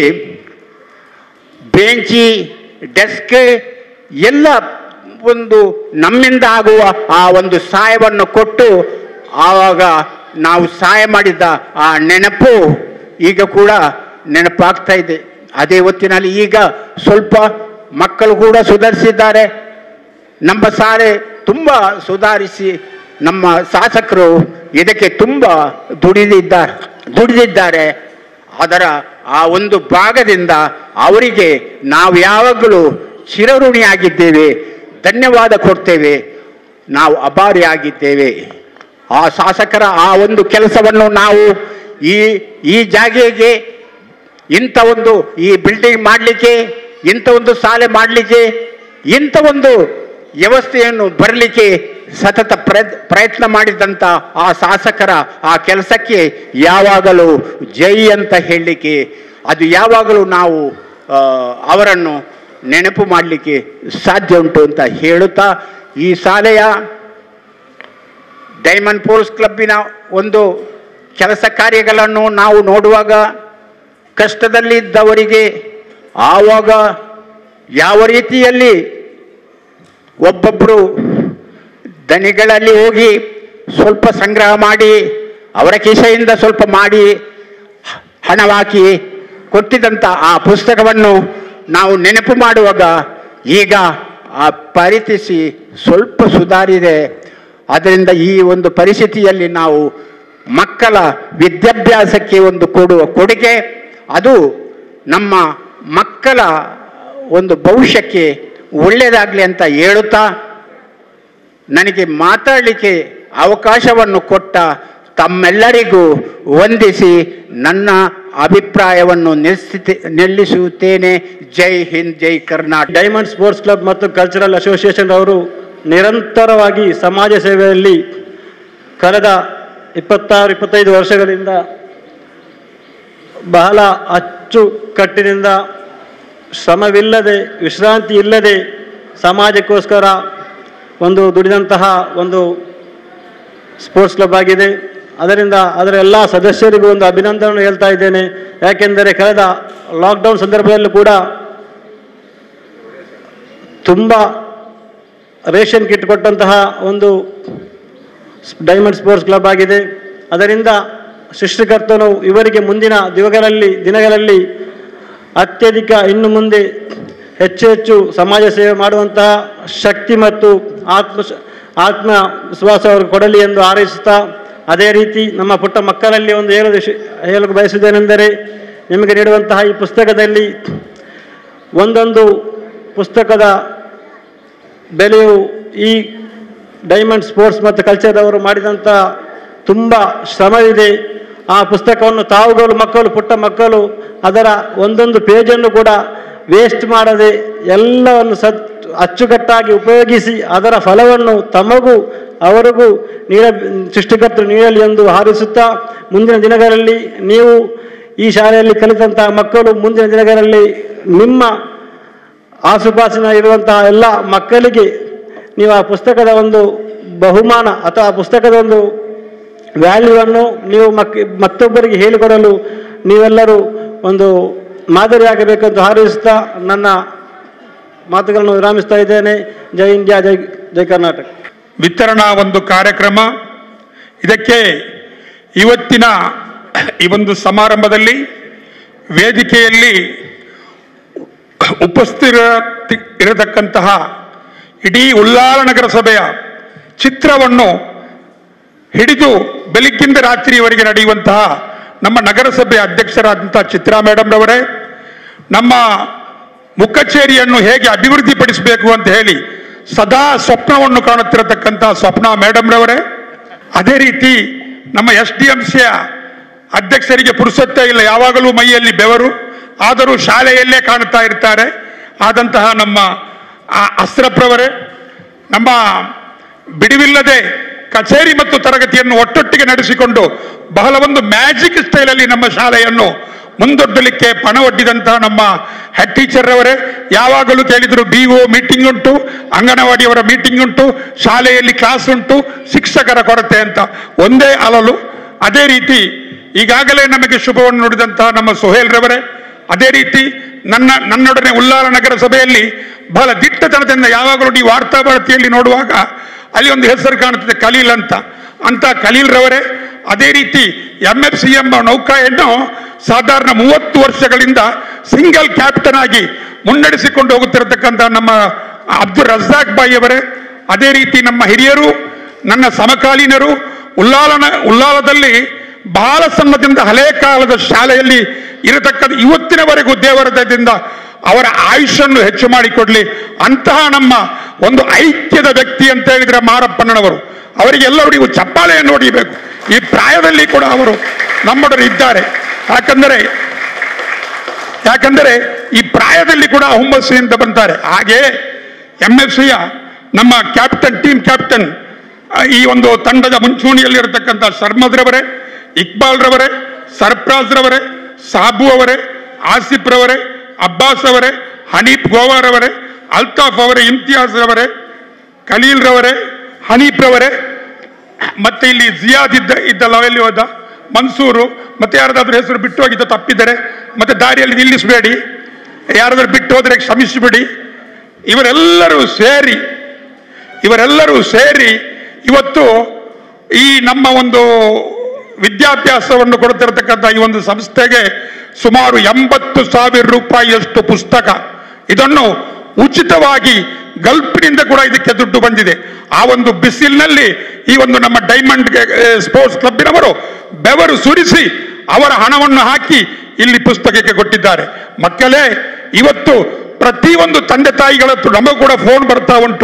S3: ಬೆಂಚಿ ಡೆಸ್ಕ್ ಎಲ್ಲ ಒಂದು ನಮ್ಮಿಂದ ಆಗುವ ಆ ಒಂದು ಸಹಾಯವನ್ನು ಕೊಟ್ಟು ಆವಾಗ ನಾವು ಸಹಾಯ ಮಾಡಿದ್ದ ಆ ನೆನಪು ಈಗ ಕೂಡ ನೆನಪಾಗ್ತಾ ಇದೆ ಅದೇ ಹೊತ್ತಿನಲ್ಲಿ ಈಗ ಸ್ವಲ್ಪ ಮಕ್ಕಳು ಕೂಡ ಸುಧಾರಿಸಿದ್ದಾರೆ ನಮ್ಮ ಶಾಲೆ ತುಂಬ ಸುಧಾರಿಸಿ ನಮ್ಮ ಶಾಸಕರು ಇದಕ್ಕೆ ತುಂಬ ದುಡಿದಿದ್ದಾರೆ ದುಡಿದಿದ್ದಾರೆ ಅದರ ಆ ಒಂದು ಭಾಗದಿಂದ ಅವರಿಗೆ ನಾವು ಯಾವಾಗಲೂ ಚಿರಋಣಿಯಾಗಿದ್ದೇವೆ ಧನ್ಯವಾದ ಕೊಡ್ತೇವೆ ನಾವು ಅಭಾರಿಯಾಗಿದ್ದೇವೆ ಆ ಶಾಸಕರ ಆ ಒಂದು ಕೆಲಸವನ್ನು ನಾವು ಈ ಈ ಜಾಗೆಗೆ ಇಂಥ ಒಂದು ಈ ಬಿಲ್ಡಿಂಗ್ ಮಾಡಲಿಕ್ಕೆ ಇಂಥ ಒಂದು ಶಾಲೆ ಮಾಡಲಿಕ್ಕೆ ಇಂಥ ಒಂದು ವ್ಯವಸ್ಥೆಯನ್ನು ಬರಲಿಕ್ಕೆ ಸತತ ಪ್ರಯತ್ ಪ್ರಯತ್ನ ಮಾಡಿದಂಥ ಆ ಶಾಸಕರ ಆ ಕೆಲಸಕ್ಕೆ ಯಾವಾಗಲೂ ಜೈ ಅಂತ ಹೇಳಲಿಕ್ಕೆ ಅದು ಯಾವಾಗಲೂ ನಾವು ಆ, ಅವರನ್ನು ನೆನಪು ಮಾಡಲಿಕ್ಕೆ ಸಾಧ್ಯ ಉಂಟು ಅಂತ ಹೇಳುತ್ತಾ ಈ ಶಾಲೆಯ ಡೈಮಂಡ್ ಪೋಲ್ಸ್ ಕ್ಲಬ್ಬಿನ ಒಂದು ಕೆಲಸ ಕಾರ್ಯಗಳನ್ನು ನಾವು ನೋಡುವಾಗ ಕಷ್ಟದಲ್ಲಿದ್ದವರಿಗೆ ಆವಾಗ ಯಾವ ರೀತಿಯಲ್ಲಿ ಒಬ್ಬೊಬ್ಬರು ದನಿಗಳಲ್ಲಿ ಹೋಗಿ ಸ್ವಲ್ಪ ಸಂಗ್ರಹ ಮಾಡಿ ಅವರ ಕಿಸೆಯಿಂದ ಸ್ವಲ್ಪ ಮಾಡಿ ಹಣವಾಕಿ ಕೊಟ್ಟಿದ್ದಂಥ ಆ ಪುಸ್ತಕವನ್ನು ನಾವು ನೆನಪು ಮಾಡುವಾಗ ಈಗ ಆ ಪರಿಸ್ಥಿತಿ ಸ್ವಲ್ಪ ಸುಧಾರಿದೆ ಅದರಿಂದ ಈ ಒಂದು ಪರಿಸ್ಥಿತಿಯಲ್ಲಿ ನಾವು ಮಕ್ಕಳ ವಿದ್ಯಾಭ್ಯಾಸಕ್ಕೆ ಒಂದು ಕೊಡುವ ಕೊಡುಗೆ ಅದು ನಮ್ಮ ಮಕ್ಕಳ ಒಂದು ಭವಿಷ್ಯಕ್ಕೆ ಒಳ್ಳೆಯದಾಗಲಿ ಅಂತ ಹೇಳುತ್ತಾ ನನಗೆ ಮಾತಾಡಲಿಕ್ಕೆ ಅವಕಾಶವನ್ನು ಕೊಟ್ಟ ತಮ್ಮೆಲ್ಲರಿಗೂ ವಂದಿಸಿ ನನ್ನ ಅಭಿಪ್ರಾಯವನ್ನು ನಿಲ್ಲಿಸುತ್ತೆ ನಿಲ್ಲಿಸುತ್ತೇನೆ ಜೈ ಹಿಂದ್ ಜೈ ಕರ್ನಾಟಕ
S4: ಡೈಮಂಡ್ ಸ್ಪೋರ್ಟ್ಸ್ ಕ್ಲಬ್ ಮತ್ತು ಕಲ್ಚರಲ್ ಅಸೋಸಿಯೇಷನ್ ಅವರು ನಿರಂತರವಾಗಿ ಸಮಾಜ ಸೇವೆಯಲ್ಲಿ ಕಳೆದ ಇಪ್ಪತ್ತಾರು ಇಪ್ಪತ್ತೈದು ವರ್ಷಗಳಿಂದ ಬಹಳ ಅಚ್ಚುಕಟ್ಟಿನಿಂದ ಶ್ರಮವಿಲ್ಲದೆ ವಿಶ್ರಾಂತಿ ಇಲ್ಲದೆ ಸಮಾಜಕ್ಕೋಸ್ಕರ ಒಂದು ದುಡಿದಂತಹ ಒಂದು ಸ್ಪೋರ್ಟ್ಸ್ ಕ್ಲಬ್ ಆಗಿದೆ ಅದರಿಂದ ಅದರ ಎಲ್ಲ ಸದಸ್ಯರಿಗೂ ಒಂದು ಅಭಿನಂದನೆ ಹೇಳ್ತಾ ಇದ್ದೇನೆ ಯಾಕೆಂದರೆ ಕಳೆದ ಲಾಕ್ಡೌನ್ ಸಂದರ್ಭದಲ್ಲೂ ಕೂಡ ತುಂಬ ರೇಷನ್ ಕಿಟ್ ಕೊಟ್ಟಂತಹ ಒಂದು ಡೈಮಂಡ್ ಸ್ಪೋರ್ಟ್ಸ್ ಕ್ಲಬ್ ಆಗಿದೆ ಅದರಿಂದ ಸೃಷ್ಟಿಕರ್ತನು ಇವರಿಗೆ ಮುಂದಿನ ದಿವಗಳಲ್ಲಿ ದಿನಗಳಲ್ಲಿ ಅತ್ಯಧಿಕ ಇನ್ನು ಮುಂದೆ ಹೆಚ್ಚು ಹೆಚ್ಚು ಸಮಾಜ ಸೇವೆ ಮಾಡುವಂತಹ ಶಕ್ತಿ ಮತ್ತು ಆತ್ಮ ಆತ್ಮ ವಿಶ್ವಾಸ ಅವ್ರಿಗೆ ಕೊಡಲಿ ಎಂದು ಹಾರೈಸುತ್ತಾ ಅದೇ ರೀತಿ ನಮ್ಮ ಪುಟ್ಟ ಮಕ್ಕಳಲ್ಲಿ ಒಂದು ಹೇಳಲು ವಿಷ- ಹೇಳಲು ಬಯಸುವುದೇನೆಂದರೆ ನಿಮಗೆ ನೀಡುವಂತಹ ಈ ಪುಸ್ತಕದಲ್ಲಿ ಒಂದೊಂದು ಪುಸ್ತಕದ ಬೆಲೆಯು ಈ ಡೈಮಂಡ್ ಸ್ಪೋರ್ಟ್ಸ್ ಮತ್ತು ಕಲ್ಚರ್ ಅವರು ಮಾಡಿದಂಥ ತುಂಬ ಶ್ರಮವಿದೆ ಆ ಪುಸ್ತಕವನ್ನು ತಾವುಗಳು ಮಕ್ಕಳು ಪುಟ್ಟ ಮಕ್ಕಳು ಅದರ ಒಂದೊಂದು ಪೇಜನ್ನು ಕೂಡ ವೇಸ್ಟ್ ಮಾಡದೆ ಎಲ್ಲವನ್ನು ಸತ್ ಅಚ್ಚುಕಟ್ಟಾಗಿ ಉಪಯೋಗಿಸಿ ಅದರ ಫಲವನ್ನು ತಮಗೂ ಅವರಿಗೂ ನೀಡ ಸೃಷ್ಟಿಕರ್ತರು ನೀಡಲಿ ಎಂದು ಹಾರೈಸುತ್ತಾ ಮುಂದಿನ ದಿನಗಳಲ್ಲಿ ನೀವು ಈ ಶಾಲೆಯಲ್ಲಿ ಕಲಿತಂತಹ ಮಕ್ಕಳು ಮುಂದಿನ ದಿನಗಳಲ್ಲಿ ನಿಮ್ಮ ಆಸುಪಾಸಿನ ಇರುವಂತಹ ಎಲ್ಲ ಮಕ್ಕಳಿಗೆ ನೀವು ಆ ಪುಸ್ತಕದ ಒಂದು ಬಹುಮಾನ ಅಥವಾ ಆ ಪುಸ್ತಕದ ಒಂದು ವ್ಯಾಲ್ಯೂವನ್ನು ನೀವು ಮಕ್ ಮತ್ತೊಬ್ಬರಿಗೆ ಹೇಳಿಕೊಡಲು ನೀವೆಲ್ಲರೂ ಒಂದು ಮಾದರಿಯಾಗಬೇಕಂತ ಹಾರೈಸುತ್ತಾ ನನ್ನ ಮಾತುಗಳನ್ನು ವಿರಾಮಿಸ್ತಾ ಇದ್ದೇನೆ ಜೈ ಇಂಡಿಯಾ ಜೈ ಜೈ ಕರ್ನಾಟಕ
S5: ವಿತರಣಾ ಒಂದು ಕಾರ್ಯಕ್ರಮ ಇದಕ್ಕೆ ಇವತ್ತಿನ ಈ ಒಂದು ಸಮಾರಂಭದಲ್ಲಿ ವೇದಿಕೆಯಲ್ಲಿ ಉಪಸ್ಥಿರ ಇರತಕ್ಕಂತಹ ಇಡೀ ಉಲ್ಲಾಳ ನಗರ ಸಭೆಯ ಚಿತ್ರವನ್ನು ಹಿಡಿದು ಬೆಳಿಗ್ಗಿಂದ ರಾತ್ರಿಯವರೆಗೆ ನಡೆಯುವಂತಹ ನಮ್ಮ ನಗರಸಭೆಯ ಅಧ್ಯಕ್ಷರಾದಂತಹ ಚಿತ್ರಾ ಮೇಡಮ್ ರವರೇ ನಮ್ಮ ಮುಖಚೇರಿಯನ್ನು ಹೇಗೆ ಅಭಿವೃದ್ಧಿಪಡಿಸಬೇಕು ಅಂತ ಹೇಳಿ ಸದಾ ಸ್ವಪ್ನವನ್ನು ಕಾಣುತ್ತಿರತಕ್ಕಂತಹ ಸ್ವಪ್ನ ಮೇಡಮ್ ರವರೇ ಅದೇ ರೀತಿ ನಮ್ಮ ಎಸ್ ಡಿ ಎಂ ಸಿಯ ಅಧ್ಯಕ್ಷರಿಗೆ ಪುರುಸತ್ತೇ ಇಲ್ಲ ಯಾವಾಗಲೂ ಮೈಯಲ್ಲಿ ಬೆವರು ಆದರೂ ಶಾಲೆಯಲ್ಲೇ ಕಾಣುತ್ತಾ ಇರ್ತಾರೆ ಆದಂತಹ ನಮ್ಮ ಆ ಅಸ್ರಪ್ರವರೇ ನಮ್ಮ ಬಿಡುವಿಲ್ಲದೆ ಕಚೇರಿ ಮತ್ತು ತರಗತಿಯನ್ನು ಒಟ್ಟೊಟ್ಟಿಗೆ ನಡೆಸಿಕೊಂಡು ಬಹಳ ಒಂದು ಮ್ಯಾಜಿಕ್ ಸ್ಟೈಲಲ್ಲಿ ನಮ್ಮ ಶಾಲೆಯನ್ನು ಮುಂದೊಡ್ಡಲಿಕ್ಕೆ ಪಣ ಒಡ್ಡಿದಂತಹ ನಮ್ಮ ಹೆಡ್ ಟೀಚರ್ ಅವರೇ ಯಾವಾಗಲೂ ಕೇಳಿದ್ರು ಬಿ ಒ ಮೀಟಿಂಗ್ ಉಂಟು ಅಂಗನವಾಡಿಯವರ ಮೀಟಿಂಗ್ ಉಂಟು ಶಾಲೆಯಲ್ಲಿ ಕ್ಲಾಸ್ ಉಂಟು ಶಿಕ್ಷಕರ ಕೊರತೆ ಅಂತ ಒಂದೇ ಅಲಲು ಅದೇ ರೀತಿ ಈಗಾಗಲೇ ನಮಗೆ ಶುಭವನ್ನು ನುಡಿದಂತಹ ನಮ್ಮ ಸುಹೇಲ್ ರವರೇ ಅದೇ ರೀತಿ ನನ್ನ ನನ್ನೊಡನೆ ಉಲ್ಲಾರ ನಗರ ಸಭೆಯಲ್ಲಿ ಬಹಳ ದಿಟ್ಟತನದಿಂದ ಯಾವಾಗಲೂ ನೀವು ವಾರ್ತಾಭಾರತಿಯಲ್ಲಿ ನೋಡುವಾಗ ಅಲ್ಲಿ ಒಂದು ಹೆಸರು ಕಾಣುತ್ತದೆ ಖಲೀಲ್ ಅಂತ ಅಂತ ಖಲೀಲ್ ರವರೇ ಅದೇ ರೀತಿ ಎಂ ಎಫ್ ಸಿ ಎಂಬ ನೌಕಾಯನ್ನು ಸಾಧಾರಣ ಮೂವತ್ತು ವರ್ಷಗಳಿಂದ ಸಿಂಗಲ್ ಕ್ಯಾಪ್ಟನ್ ಆಗಿ ಮುನ್ನಡೆಸಿಕೊಂಡು ಹೋಗುತ್ತಿರತಕ್ಕಂಥ ನಮ್ಮ ಅಬ್ದುಲ್ ರಜಾಕ್ ಬಾಯಿ ಅವರೇ ಅದೇ ರೀತಿ ನಮ್ಮ ಹಿರಿಯರು ನನ್ನ ಸಮಕಾಲೀನರು ಉಲ್ಲಾಲನ ಉಲ್ಲಾಲದಲ್ಲಿ ಬಹಳ ಸಣ್ಣದಿಂದ ಹಳೆ ಕಾಲದ ಶಾಲೆಯಲ್ಲಿ ಇರತಕ್ಕಂಥ ಇವತ್ತಿನವರೆಗೂ ದೇವರ ದಯದಿಂದ ಅವರ ಆಯುಷನ್ನು ಹೆಚ್ಚು ಮಾಡಿಕೊಡ್ಲಿ ಅಂತಹ ನಮ್ಮ ಒಂದು ಐಕ್ಯದ ವ್ಯಕ್ತಿ ಅಂತ ಹೇಳಿದ್ರೆ ಮಾರಪ್ಪಣ್ಣನವರು ಅವರಿಗೆಲ್ಲರೂ ನೀವು ಚಪ್ಪಾಳೆಯನ್ನು ಹೊಡಿಬೇಕು ಈ ಪ್ರಾಯದಲ್ಲಿ ಕೂಡ ಅವರು ನಮ್ಮೊಡನೆ ಇದ್ದಾರೆ ಯಾಕಂದರೆ ಯಾಕಂದರೆ ಈ ಪ್ರಾಯದಲ್ಲಿ ಕೂಡ ಹುಮ್ಮಸ್ಸಿನಿಂದ ಬಂತಾರೆ ಹಾಗೆ ಎಂ ಎಫ್ ಸಿಯ ನಮ್ಮ ಕ್ಯಾಪ್ಟನ್ ಟೀಮ್ ಕ್ಯಾಪ್ಟನ್ ಆ, ಈ ಒಂದು ತಂಡದ ಮುಂಚೂಣಿಯಲ್ಲಿರತಕ್ಕಂಥ ಶರ್ಮದ್ ರವರೇ ಇಕ್ಬಾಲ್ ರವರೇ ಸರ್ಫ್ರಾಜ್ ರವರೇ ಸಾಬು ಅವರೇ ಆಸಿಫ್ ರವರೇ ಅಬ್ಬಾಸ್ ಅವರೇ ಹನೀಫ್ ಗೋವಾರ್ ಅವರೇ ಅಲ್ತಾಫ್ ಅವರೇ ಇಮ್ತಿಯಾಜ್ ರವರೇ ಖಲೀಲ್ ರವರೇ ಹನೀಫ್ ರವರೇ ಮತ್ತೆ ಇಲ್ಲಿ ಜಿಯಾದ್ ಇದ್ದ ಇದ್ದಲ್ಲ ಎಲ್ಲಿ ಹೋದ ಮನ್ಸೂರು ಮತ್ತೆ ಯಾರದಾದ್ರೂ ಹೆಸರು ಬಿಟ್ಟು ಹೋಗಿದ್ದ ತಪ್ಪಿದರೆ ಮತ್ತೆ ದಾರಿಯಲ್ಲಿ ನಿಲ್ಲಿಸಬೇಡಿ ಯಾರಾದ್ರೂ ಬಿಟ್ಟು ಹೋದ್ರೆ ಕ್ಷಮಿಸಿಬಿಡಿ ಇವರೆಲ್ಲರೂ ಸೇರಿ ಇವರೆಲ್ಲರೂ ಸೇರಿ ಇವತ್ತು ಈ ನಮ್ಮ ಒಂದು ವಿದ್ಯಾಭ್ಯಾಸವನ್ನು ಕೊಡ್ತಿರತಕ್ಕಂಥ ಈ ಒಂದು ಸಂಸ್ಥೆಗೆ ಸುಮಾರು ಎಂಬತ್ತು ಸಾವಿರ ರೂಪಾಯಿಯಷ್ಟು ಪುಸ್ತಕ ಇದನ್ನು ಉಚಿತವಾಗಿ ಗಲ್ಫ್ನಿಂದ ಕೂಡ ಇದಕ್ಕೆ ದುಡ್ಡು ಬಂದಿದೆ ಆ ಒಂದು ಬಿಸಿಲಿನಲ್ಲಿ ಈ ಒಂದು ನಮ್ಮ ಡೈಮಂಡ್ ಸ್ಪೋರ್ಟ್ಸ್ ಕ್ಲಬ್ಬಿನವರು ಬೆವರು ಸುರಿಸಿ ಅವರ ಹಣವನ್ನು ಹಾಕಿ ಇಲ್ಲಿ ಪುಸ್ತಕಕ್ಕೆ ಕೊಟ್ಟಿದ್ದಾರೆ ಮಕ್ಕಳೇ ಇವತ್ತು ಪ್ರತಿಯೊಂದು ತಂದೆ ತಾಯಿಗಳ ಹತ್ರ ನಮಗೂ ಕೂಡ ಫೋನ್ ಬರ್ತಾ ಉಂಟು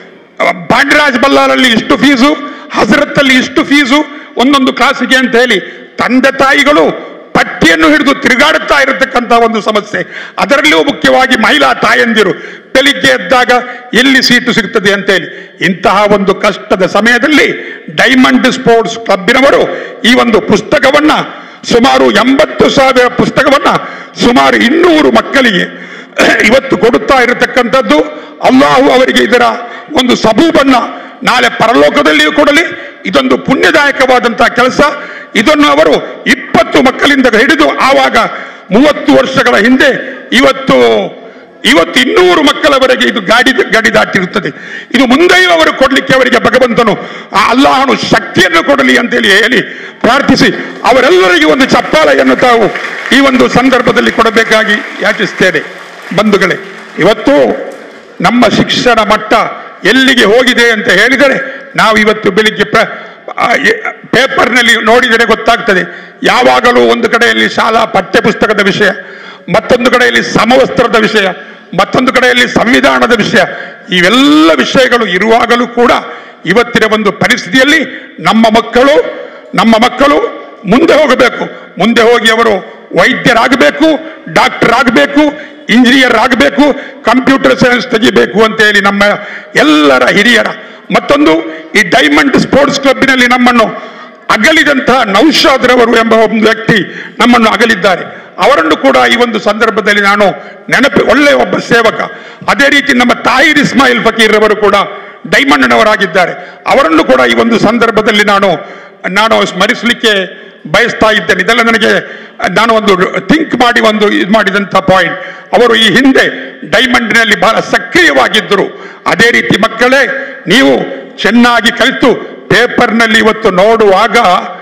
S5: ಬಾಂಡ್ರಾಜ್ ಬಲ್ಲಾರಲ್ಲಿ ಇಷ್ಟು ಫೀಸು ಹಜರತ್ತಲ್ಲಿ ಇಷ್ಟು ಫೀಸು ಒಂದೊಂದು ಕ್ಲಾಸಿಗೆ ಅಂತ ಹೇಳಿ ತಂದೆ ತಾಯಿಗಳು ಪಟ್ಟಿಯನ್ನು ಹಿಡಿದು ತಿರುಗಾಡುತ್ತಾ ಇರತಕ್ಕಂಥ ಒಂದು ಸಮಸ್ಯೆ ಅದರಲ್ಲಿಯೂ ಮುಖ್ಯವಾಗಿ ಮಹಿಳಾ ತಾಯಂದಿರು ಬೆಳಿಗ್ಗೆ ಎದ್ದಾಗ ಎಲ್ಲಿ ಸೀಟು ಸಿಗ್ತದೆ ಅಂತೇಳಿ ಇಂತಹ ಒಂದು ಕಷ್ಟದ ಸಮಯದಲ್ಲಿ ಡೈಮಂಡ್ ಸ್ಪೋರ್ಟ್ಸ್ ಕ್ಲಬ್ಬಿನವರು ಈ ಒಂದು ಪುಸ್ತಕವನ್ನ ಸುಮಾರು ಎಂಬತ್ತು ಸಾವಿರ ಪುಸ್ತಕವನ್ನ ಸುಮಾರು ಇನ್ನೂರು ಮಕ್ಕಳಿಗೆ ಇವತ್ತು ಕೊಡುತ್ತಾ ಇರತಕ್ಕಂಥದ್ದು ಅಲ್ಲಾಹು ಅವರಿಗೆ ಇದರ ಒಂದು ಸಬೂಬನ್ನ ನಾಳೆ ಪರಲೋಕದಲ್ಲಿಯೂ ಕೊಡಲಿ ಇದೊಂದು ಪುಣ್ಯದಾಯಕವಾದಂತಹ ಕೆಲಸ ಇದನ್ನು ಅವರು ಇಪ್ಪತ್ತು ಮಕ್ಕಳಿಂದ ಹಿಡಿದು ಆವಾಗ ಮೂವತ್ತು ವರ್ಷಗಳ ಹಿಂದೆ ಇವತ್ತು ಇವತ್ತು ಇನ್ನೂರು ಮಕ್ಕಳವರೆಗೆ ಇದು ಗಾಡಿ ಗಾಡಿ ದಾಟಿರುತ್ತದೆ ಇದು ಮುಂದೆಯೂ ಅವರು ಕೊಡ್ಲಿಕ್ಕೆ ಅವರಿಗೆ ಭಗವಂತನು ಆ ಅಲ್ಲಾಹನು ಶಕ್ತಿಯನ್ನು ಕೊಡಲಿ ಅಂತೇಳಿ ಹೇಳಿ ಪ್ರಾರ್ಥಿಸಿ ಅವರೆಲ್ಲರಿಗೂ ಒಂದು ಚಪ್ಪಾಳೆಯನ್ನು ತಾವು ಈ ಒಂದು ಸಂದರ್ಭದಲ್ಲಿ ಕೊಡಬೇಕಾಗಿ ಯಾಚಿಸ್ತೇನೆ ಬಂಧುಗಳೇ ಇವತ್ತು ನಮ್ಮ ಶಿಕ್ಷಣ ಮಟ್ಟ ಎಲ್ಲಿಗೆ ಹೋಗಿದೆ ಅಂತ ಹೇಳಿದರೆ ನಾವು ಇವತ್ತು ಬೆಳಿಗ್ಗೆ ಪ್ರ- ಆ, ಎ- ಪೇಪರ್ನಲ್ಲಿ ನೋಡಿದರೆ ಗೊತ್ತಾಗ್ತದೆ ಯಾವಾಗಲೂ ಒಂದು ಕಡೆಯಲ್ಲಿ ಶಾಲಾ ಪಠ್ಯ ಪುಸ್ತಕದ ವಿಷಯ ಮತ್ತೊಂದು ಕಡೆಯಲ್ಲಿ ಸಮವಸ್ತ್ರದ ವಿಷಯ ಮತ್ತೊಂದು ಕಡೆಯಲ್ಲಿ ಸಂವಿಧಾನದ ವಿಷಯ ಇವೆಲ್ಲ ವಿಷಯಗಳು ಇರುವಾಗಲೂ ಕೂಡ ಇವತ್ತಿನ ಒಂದು ಪರಿಸ್ಥಿತಿಯಲ್ಲಿ ನಮ್ಮ ಮಕ್ಕಳು ನಮ್ಮ ಮಕ್ಕಳು ಮುಂದೆ ಹೋಗಬೇಕು ಮುಂದೆ ಹೋಗಿ ಅವರು ವೈದ್ಯರಾಗಬೇಕು ಡಾಕ್ಟರ್ ಆಗಬೇಕು ಇಂಜಿನಿಯರ್ ಆಗಬೇಕು ಕಂಪ್ಯೂಟರ್ ಸೈನ್ಸ್ ತೆಗಿಬೇಕು ಅಂತ ಹೇಳಿ ನಮ್ಮ ಎಲ್ಲರ ಹಿರಿಯರ ಮತ್ತೊಂದು ಈ ಡೈಮಂಡ್ ಸ್ಪೋರ್ಟ್ಸ್ ಕ್ಲಬ್ಬಿನಲ್ಲಿ ನಮ್ಮನ್ನು ಅಗಲಿದಂತಹ ನೌಶಾದ್ ರವರು ಎಂಬ ಒಂದು ವ್ಯಕ್ತಿ ನಮ್ಮನ್ನು ಅಗಲಿದ್ದಾರೆ ಅವರನ್ನು ಕೂಡ ಈ ಒಂದು ಸಂದರ್ಭದಲ್ಲಿ ನಾನು ನೆನಪು ಒಳ್ಳೆಯ ಒಬ್ಬ ಸೇವಕ ಅದೇ ರೀತಿ ನಮ್ಮ ತಾಹಿರ್ ಇಸ್ಮಾಯಿಲ್ ಫಕೀರ್ ರವರು ಕೂಡ ಡೈಮಂಡ್ನವರಾಗಿದ್ದಾರೆ ಅವರನ್ನು ಕೂಡ ಈ ಒಂದು ಸಂದರ್ಭದಲ್ಲಿ ನಾನು ನಾನು ಸ್ಮರಿಸಲಿಕ್ಕೆ ಬಯಸ್ತಾ ಇದ್ದೇನೆ ಇದೆಲ್ಲ ನನಗೆ ನಾನು ಒಂದು ಥಿಂಕ್ ಮಾಡಿ ಒಂದು ಇದು ಮಾಡಿದಂಥ ಪಾಯಿಂಟ್ ಅವರು ಈ ಹಿಂದೆ ಡೈಮಂಡ್ನಲ್ಲಿ ಬಹಳ ಸಕ್ರಿಯವಾಗಿದ್ದರು ಅದೇ ರೀತಿ ಮಕ್ಕಳೇ ನೀವು ಚೆನ್ನಾಗಿ ಕಲಿತು ಪೇಪರ್ನಲ್ಲಿ ಇವತ್ತು ನೋಡುವಾಗ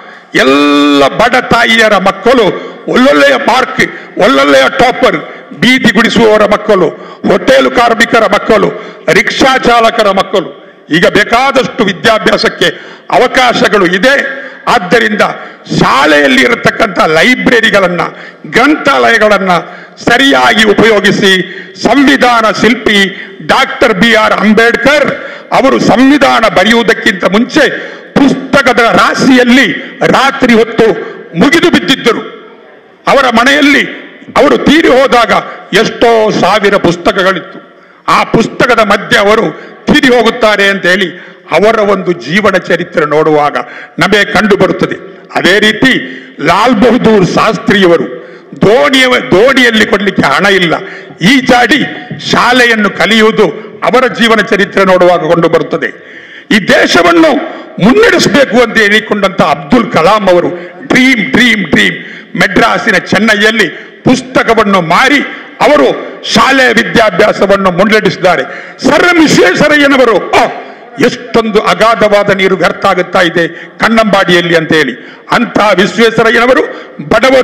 S5: ಎಲ್ಲ ಬಡ ತಾಯಿಯರ ಮಕ್ಕಳು ಒಳ್ಳೊಳ್ಳೆಯ ಮಾರ್ಕ್ ಒಳ್ಳೊಳ್ಳೆಯ ಟಾಪರ್ ಬೀದಿ ಗುಡಿಸುವವರ ಮಕ್ಕಳು ಹೋಟೆಲ್ ಕಾರ್ಮಿಕರ ಮಕ್ಕಳು ರಿಕ್ಷಾ ಚಾಲಕರ ಮಕ್ಕಳು ಈಗ ಬೇಕಾದಷ್ಟು ವಿದ್ಯಾಭ್ಯಾಸಕ್ಕೆ ಅವಕಾಶಗಳು ಇದೆ ಆದ್ದರಿಂದ ಶಾಲೆಯಲ್ಲಿ ಇರತಕ್ಕಂಥ ಲೈಬ್ರರಿಗಳನ್ನ ಗ್ರಂಥಾಲಯಗಳನ್ನ ಸರಿಯಾಗಿ ಉಪಯೋಗಿಸಿ ಸಂವಿಧಾನ ಶಿಲ್ಪಿ ಡಾಕ್ಟರ್ ಬಿ ಆರ್ ಅಂಬೇಡ್ಕರ್ ಅವರು ಸಂವಿಧಾನ ಬರೆಯುವುದಕ್ಕಿಂತ ಮುಂಚೆ ಪುಸ್ತಕದ ರಾಶಿಯಲ್ಲಿ ರಾತ್ರಿ ಹೊತ್ತು ಮುಗಿದು ಬಿದ್ದಿದ್ದರು ಅವರ ಮನೆಯಲ್ಲಿ ಅವರು ತೀರಿ ಹೋದಾಗ ಎಷ್ಟೋ ಸಾವಿರ ಪುಸ್ತಕಗಳಿತ್ತು ಆ ಪುಸ್ತಕದ ಮಧ್ಯೆ ಅವರು ತೀರಿ ಹೋಗುತ್ತಾರೆ ಅಂತ ಹೇಳಿ ಅವರ ಒಂದು ಜೀವನ ಚರಿತ್ರೆ ನೋಡುವಾಗ ನಮಗೆ ಕಂಡು ಬರುತ್ತದೆ ಅದೇ ರೀತಿ ಲಾಲ್ ಬಹದ್ದೂರ್ ಶಾಸ್ತ್ರಿಯವರು ದೋಣಿಯ ದೋಣಿಯಲ್ಲಿ ಕೊಡಲಿಕ್ಕೆ ಹಣ ಇಲ್ಲ ಈಜಾಡಿ ಶಾಲೆಯನ್ನು ಕಲಿಯುವುದು ಅವರ ಜೀವನ ಚರಿತ್ರೆ ನೋಡುವಾಗ ಕೊಂಡು ಬರುತ್ತದೆ ಈ ದೇಶವನ್ನು ಮುನ್ನಡೆಸಬೇಕು ಅಂತ ಹೇಳಿಕೊಂಡಂತ ಅಬ್ದುಲ್ ಕಲಾಂ ಅವರು ಡ್ರೀಮ್ ಡ್ರೀಮ್ ಡ್ರೀಮ್ ಮೆಡ್ರಾಸಿನ ಚೆನ್ನೈಯಲ್ಲಿ ಪುಸ್ತಕವನ್ನು ಮಾರಿ ಅವರು ಶಾಲೆಯ ವಿದ್ಯಾಭ್ಯಾಸವನ್ನು ಮುನ್ನಡೆಸಿದ್ದಾರೆ ಸರ್ ವಿಶ್ವೇಶ್ವರಯ್ಯನವರು ಆ, ಎಷ್ಟೊಂದು ಅಗಾಧವಾದ ನೀರು ವ್ಯರ್ಥ ಆಗುತ್ತಾ ಇದೆ ಕಣ್ಣಂಬಾಡಿಯಲ್ಲಿ ಅಂತ ಹೇಳಿ ಅಂತಹ ವಿಶ್ವೇಶ್ವರಯ್ಯನವರು ಬಡವರು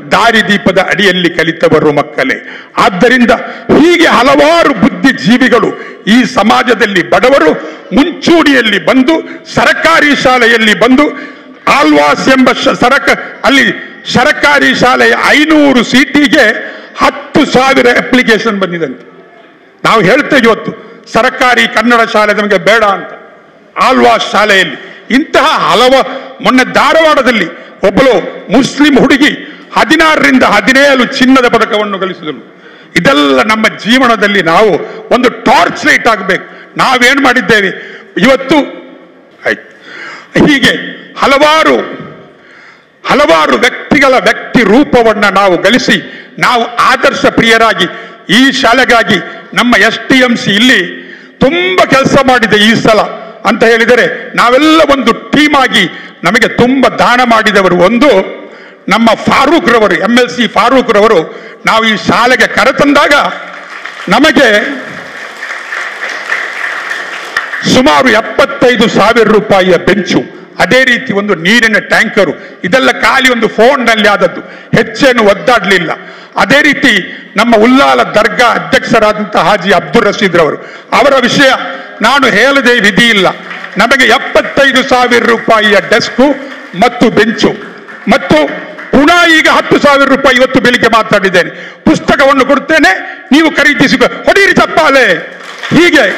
S5: ದಾರಿದೀಪದ ಅಡಿಯಲ್ಲಿ ಕಲಿತವರು ಮಕ್ಕಳೇ ಆದ್ದರಿಂದ ಹೀಗೆ ಹಲವಾರು ಬುದ್ಧಿಜೀವಿಗಳು ಈ ಸಮಾಜದಲ್ಲಿ ಬಡವರು ಮುಂಚೂಣಿಯಲ್ಲಿ ಬಂದು ಸರಕಾರಿ ಶಾಲೆಯಲ್ಲಿ ಬಂದು ಆಲ್ವಾಸ್ ಎಂಬ ಶ- ಸರಕ ಅಲ್ಲಿ ಸರಕಾರಿ ಶಾಲೆಯ ಐನೂರು ಸೀಟಿಗೆ ಹತ್ತು ಸಾವಿರ ಅಪ್ಲಿಕೇಶನ್ ಬಂದಿದಂತೆ ನಾವು ಹೇಳ್ತೇವೆ ಇವತ್ತು ಸರಕಾರಿ ಕನ್ನಡ ಶಾಲೆ ನಮಗೆ ಬೇಡ ಅಂತ ಆಲ್ವಾಸ್ ಶಾಲೆಯಲ್ಲಿ ಇಂತಹ ಹಲವ ಮೊನ್ನೆ ಧಾರವಾಡದಲ್ಲಿ ಒಬ್ಬಳು ಮುಸ್ಲಿಂ ಹುಡುಗಿ ಹದಿನಾರರಿಂದ ಹದಿನೇಳು ಚಿನ್ನದ ಪದಕವನ್ನು ಗಳಿಸಿದಳು ಇದೆಲ್ಲ ನಮ್ಮ ಜೀವನದಲ್ಲಿ ನಾವು ಒಂದು ಟಾರ್ಚ್ ಲೈಟ್ ಆಗಬೇಕು ನಾವೇನ್ ಮಾಡಿದ್ದೇವೆ ಇವತ್ತು ಆಯ್ತು ಹೀಗೆ ಹಲವಾರು ಹಲವಾರು ವ್ಯಕ್ತಿಗಳ ವ್ಯಕ್ತಿ ರೂಪವನ್ನ ನಾವು ಗಳಿಸಿ ನಾವು ಆದರ್ಶ ಪ್ರಿಯರಾಗಿ ಈ ಶಾಲೆಗಾಗಿ ನಮ್ಮ ಎಸ್ ಟಿ ಎಂ ಸಿ ಇಲ್ಲಿ ತುಂಬಾ ಕೆಲಸ ಮಾಡಿದೆ ಈ ಸಲ ಅಂತ ಹೇಳಿದರೆ ನಾವೆಲ್ಲ ಒಂದು ಟೀಮ್ ಆಗಿ ನಮಗೆ ತುಂಬಾ ದಾನ ಮಾಡಿದವರು ಒಂದು ನಮ್ಮ ಫಾರೂಕ್ ರವರು ಎಂ ಎಲ್ ಸಿ ಫಾರೂಕ್ ರವರು ನಾವು ಈ ಶಾಲೆಗೆ ಕರೆತಂದಾಗ ನಮಗೆ ಸುಮಾರು ಎಪ್ಪತ್ತೈದು ಸಾವಿರ ರೂಪಾಯಿಯ ಬೆಂಚು ಅದೇ ರೀತಿ ಒಂದು ನೀರಿನ ಟ್ಯಾಂಕರು ಇದೆಲ್ಲ ಖಾಲಿ ಒಂದು ಫೋನ್ನಲ್ಲಿ ಆದದ್ದು ಹೆಚ್ಚೇನು ಒದ್ದಾಡಲಿಲ್ಲ ಅದೇ ರೀತಿ ನಮ್ಮ ಉಲ್ಲಾಲ ದರ್ಗಾ ಅಧ್ಯಕ್ಷರಾದಂತಹ ಹಾಜಿ ಅಬ್ದುಲ್ ರಶೀದ್ ರವರು ಅವರ ವಿಷಯ ನಾನು ಹೇಳದೆ ವಿಧಿ ಇಲ್ಲ ನಮಗೆ ಎಪ್ಪತ್ತೈದು ಸಾವಿರ ರೂಪಾಯಿಯ ಡೆಸ್ಕು ಮತ್ತು ಬೆಂಚು ಮತ್ತು ಪುನಃ ಈಗ ಹತ್ತು ಸಾವಿರ ರೂಪಾಯಿ ಇವತ್ತು ಬೆಳಿಗ್ಗೆ ಮಾತಾಡಿದ್ದೇನೆ ಪುಸ್ತಕವನ್ನು ಕೊಡ್ತೇನೆ ನೀವು ಖರೀದಿಸಿ ಹೊಡೀರಿ ಚಪ್ಪಾಲೆ ಹೀಗೆ